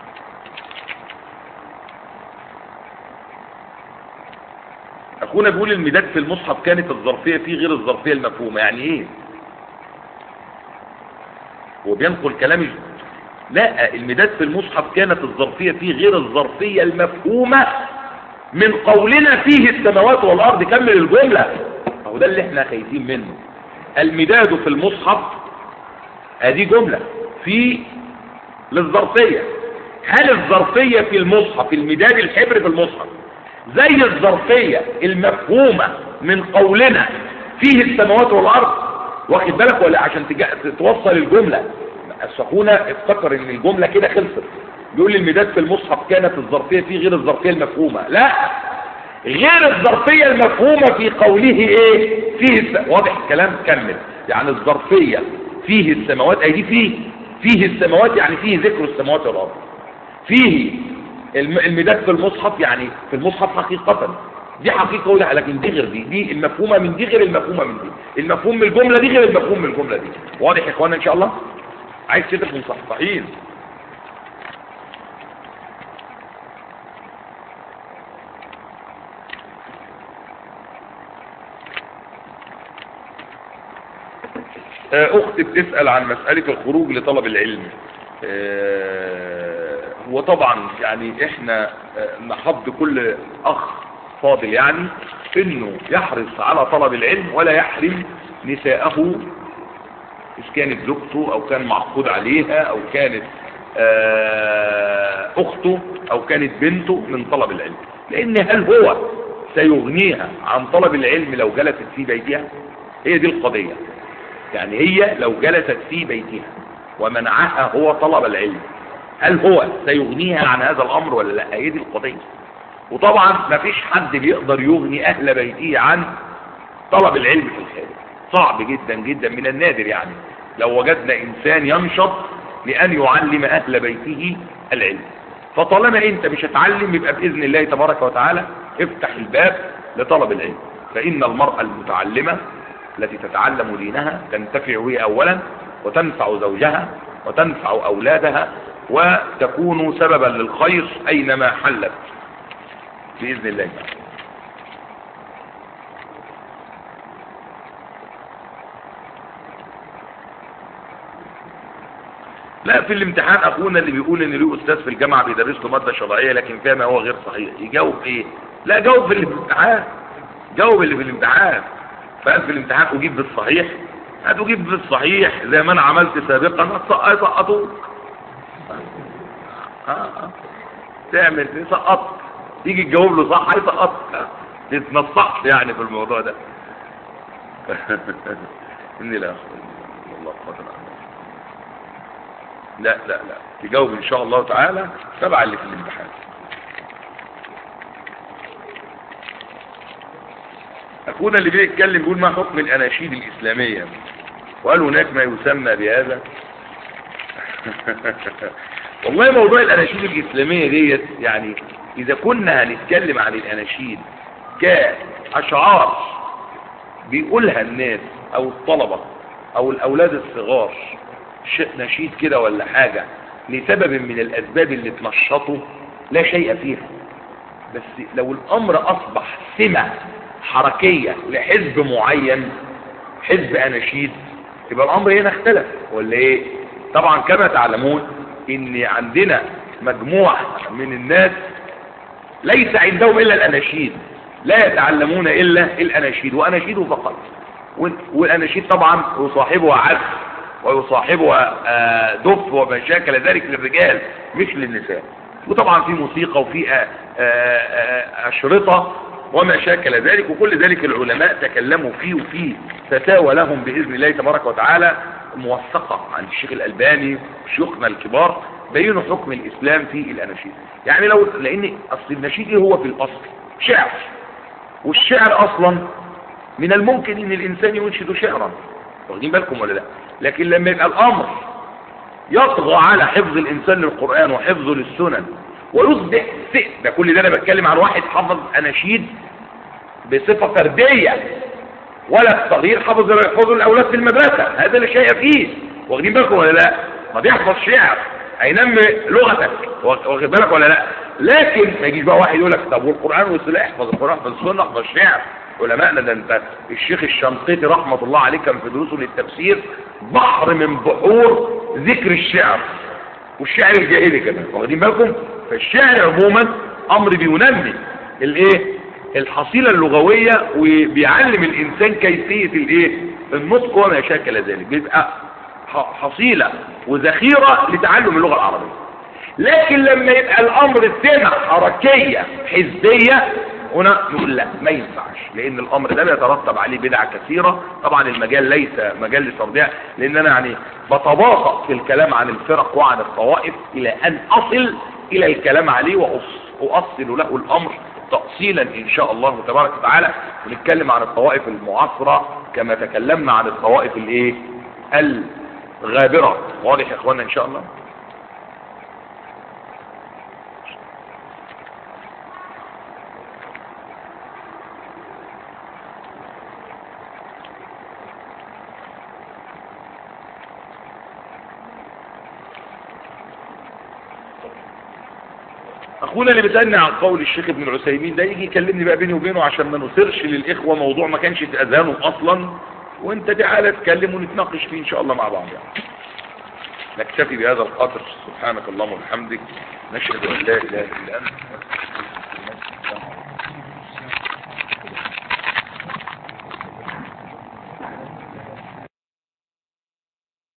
اخونا بيقول المداد في المصحف كانت الظرفيه فيه غير الظرفيه المفهومه يعني ايه هو بينقل كلام لا المداد في المصحف كانت الظرفيه فيه غير الظرفيه المفهومه من قولنا فيه السماوات والارض كمل الجمله اهو ده اللي احنا خايفين منه المداد في المصحف ادي جمله في للظرفيه هل الظرفيه في المصحف المداد الحبر في المصحف زي الظرفية المفهومة من قولنا فيه السماوات والأرض واخد بالك ولا عشان توصل الجملة السخونة افتكر ان الجملة كده خلصت بيقول لي المداد في المصحف كانت الظرفية فيه غير الظرفية المفهومة لا غير الظرفية المفهومة في قوله ايه فيه الس... واضح الكلام كمل يعني الظرفية فيه السماوات اي دي فيه فيه السماوات يعني فيه ذكر السماوات والأرض فيه المداد في المصحف يعني في المصحف حقيقة دي حقيقة ولا لكن دي غير دي دي المفهومة من دي غير المفهومة من دي المفهوم من الجملة دي غير المفهوم من الجملة دي واضح يا اخوانا ان شاء الله عايز تدرك مصحصحين اختي بتسأل عن مسألة الخروج لطلب العلم وطبعا يعني احنا نحض كل اخ فاضل يعني انه يحرص على طلب العلم ولا يحرم نساءه اذا كانت زوجته او كان معقود عليها او كانت اخته او كانت بنته من طلب العلم لان هل هو سيغنيها عن طلب العلم لو جلست في بيتها هي دي القضية يعني هي لو جلست في بيتها ومنعها هو طلب العلم هل هو سيغنيها عن هذا الامر ولا لا هي دي القضيه وطبعا ما فيش حد بيقدر يغني اهل بيته عن طلب العلم في الخارج صعب جدا جدا من النادر يعني لو وجدنا انسان ينشط لان يعلم اهل بيته العلم فطالما انت مش هتعلم يبقى باذن الله تبارك وتعالى افتح الباب لطلب العلم فان المرأة المتعلمة التي تتعلم دينها تنتفع به اولا وتنفع زوجها وتنفع اولادها وتكون سببا للخير اينما حلت باذن الله لا في الامتحان اخونا اللي بيقول ان له استاذ في الجامعه بيدرس له ماده شرعيه لكن فيها ما هو غير صحيح يجاوب ايه لا جاوب في الامتحان جاوب اللي في الامتحان فقال في الامتحان اجيب بالصحيح هتجيب بالصحيح زي ما انا عملت سابقا هتسقطوك تعمل تسقط تيجي تجاوب له صح هيسقط تتنصحش يعني في الموضوع ده اني لا الله قدر لا لا لا تجاوب ان شاء الله تعالى تبع اللي في الامتحان اخونا اللي بيتكلم بيقول ما حكم الاناشيد الاسلاميه وقال هناك ما يسمى بهذا والله موضوع الاناشيد الاسلامية ديت يعني اذا كنا هنتكلم عن الاناشيد كاشعار بيقولها الناس او الطلبة او الاولاد الصغار شيء نشيد كده ولا حاجة لسبب من الاسباب اللي تنشطه لا شيء فيها بس لو الامر اصبح سمة حركية لحزب معين حزب اناشيد يبقى الامر هنا اختلف ولا ايه طبعا كما تعلمون ان عندنا مجموعة من الناس ليس عندهم الا الاناشيد لا يتعلمون الا الاناشيد واناشيد فقط والاناشيد طبعا يصاحبها عزف ويصاحبها دف وما شاكل ذلك للرجال مش للنساء وطبعا في موسيقى وفي اشرطة وما شاكل ذلك وكل ذلك العلماء تكلموا فيه وفيه فتاوى لهم بإذن الله تبارك وتعالى موثقة عن الشيخ الألباني وشيوخنا الكبار بينوا حكم الإسلام في الأناشيد يعني لو لأن أصل النشيد هو في الأصل شعر والشعر أصلا من الممكن ان الانسان ينشد شعرا واخدين بالكم ولا لا لكن لما يبقى الامر يطغى على حفظ الانسان للقرآن وحفظه للسنن ويصبح ثقل ده كل ده انا بتكلم عن واحد حفظ اناشيد بصفة فردية ولا الصغير حفظ زي ما يحفظوا الاولاد في المدرسة هذا اللي شيء فيه واخدين بالكم ولا لا ما بيحفظ شعر هينمي لغتك واخد بالك ولا لا لكن ما يجيش بقى واحد يقول لك طب والقران والسنه احفظ القران احفظ السنه احفظ الشعر علماءنا ده انت الشيخ الشنقيطي رحمه الله عليه كان في دروسه للتفسير بحر من بحور ذكر الشعر والشعر الجاهلي كمان واخدين بالكم فالشعر عموما امر بينمي الايه الحصيله اللغويه وبيعلم الانسان كيفيه الايه النطق وما شاكل ذلك بيبقى حصيله وذخيره لتعلم اللغه العربيه لكن لما يبقى الامر سمع حركيه حزبيه هنا نقول لا ما ينفعش لان الامر ده بيترتب عليه بدع كثيره طبعا المجال ليس مجال لترضيع لان انا يعني بتباطأ في الكلام عن الفرق وعن الطوائف الى ان اصل الى الكلام عليه واؤصل له الامر تأصيلا ان شاء الله تبارك وتعالى ونتكلم عن الطوائف المعاصرة كما تكلمنا عن الطوائف الايه الغابرة واضح يا اخوانا ان شاء الله اخونا اللي بيسالني عن قول الشيخ ابن العثيمين ده يجي يكلمني بقى بيني وبينه عشان ما نثيرش للاخوه موضوع ما كانش في اذانهم اصلا وانت تعالى تكلم ونتناقش فيه ان شاء الله مع بعض يعني نكتفي بهذا القدر سبحانك اللهم وبحمدك نشهد ان لا اله الا انت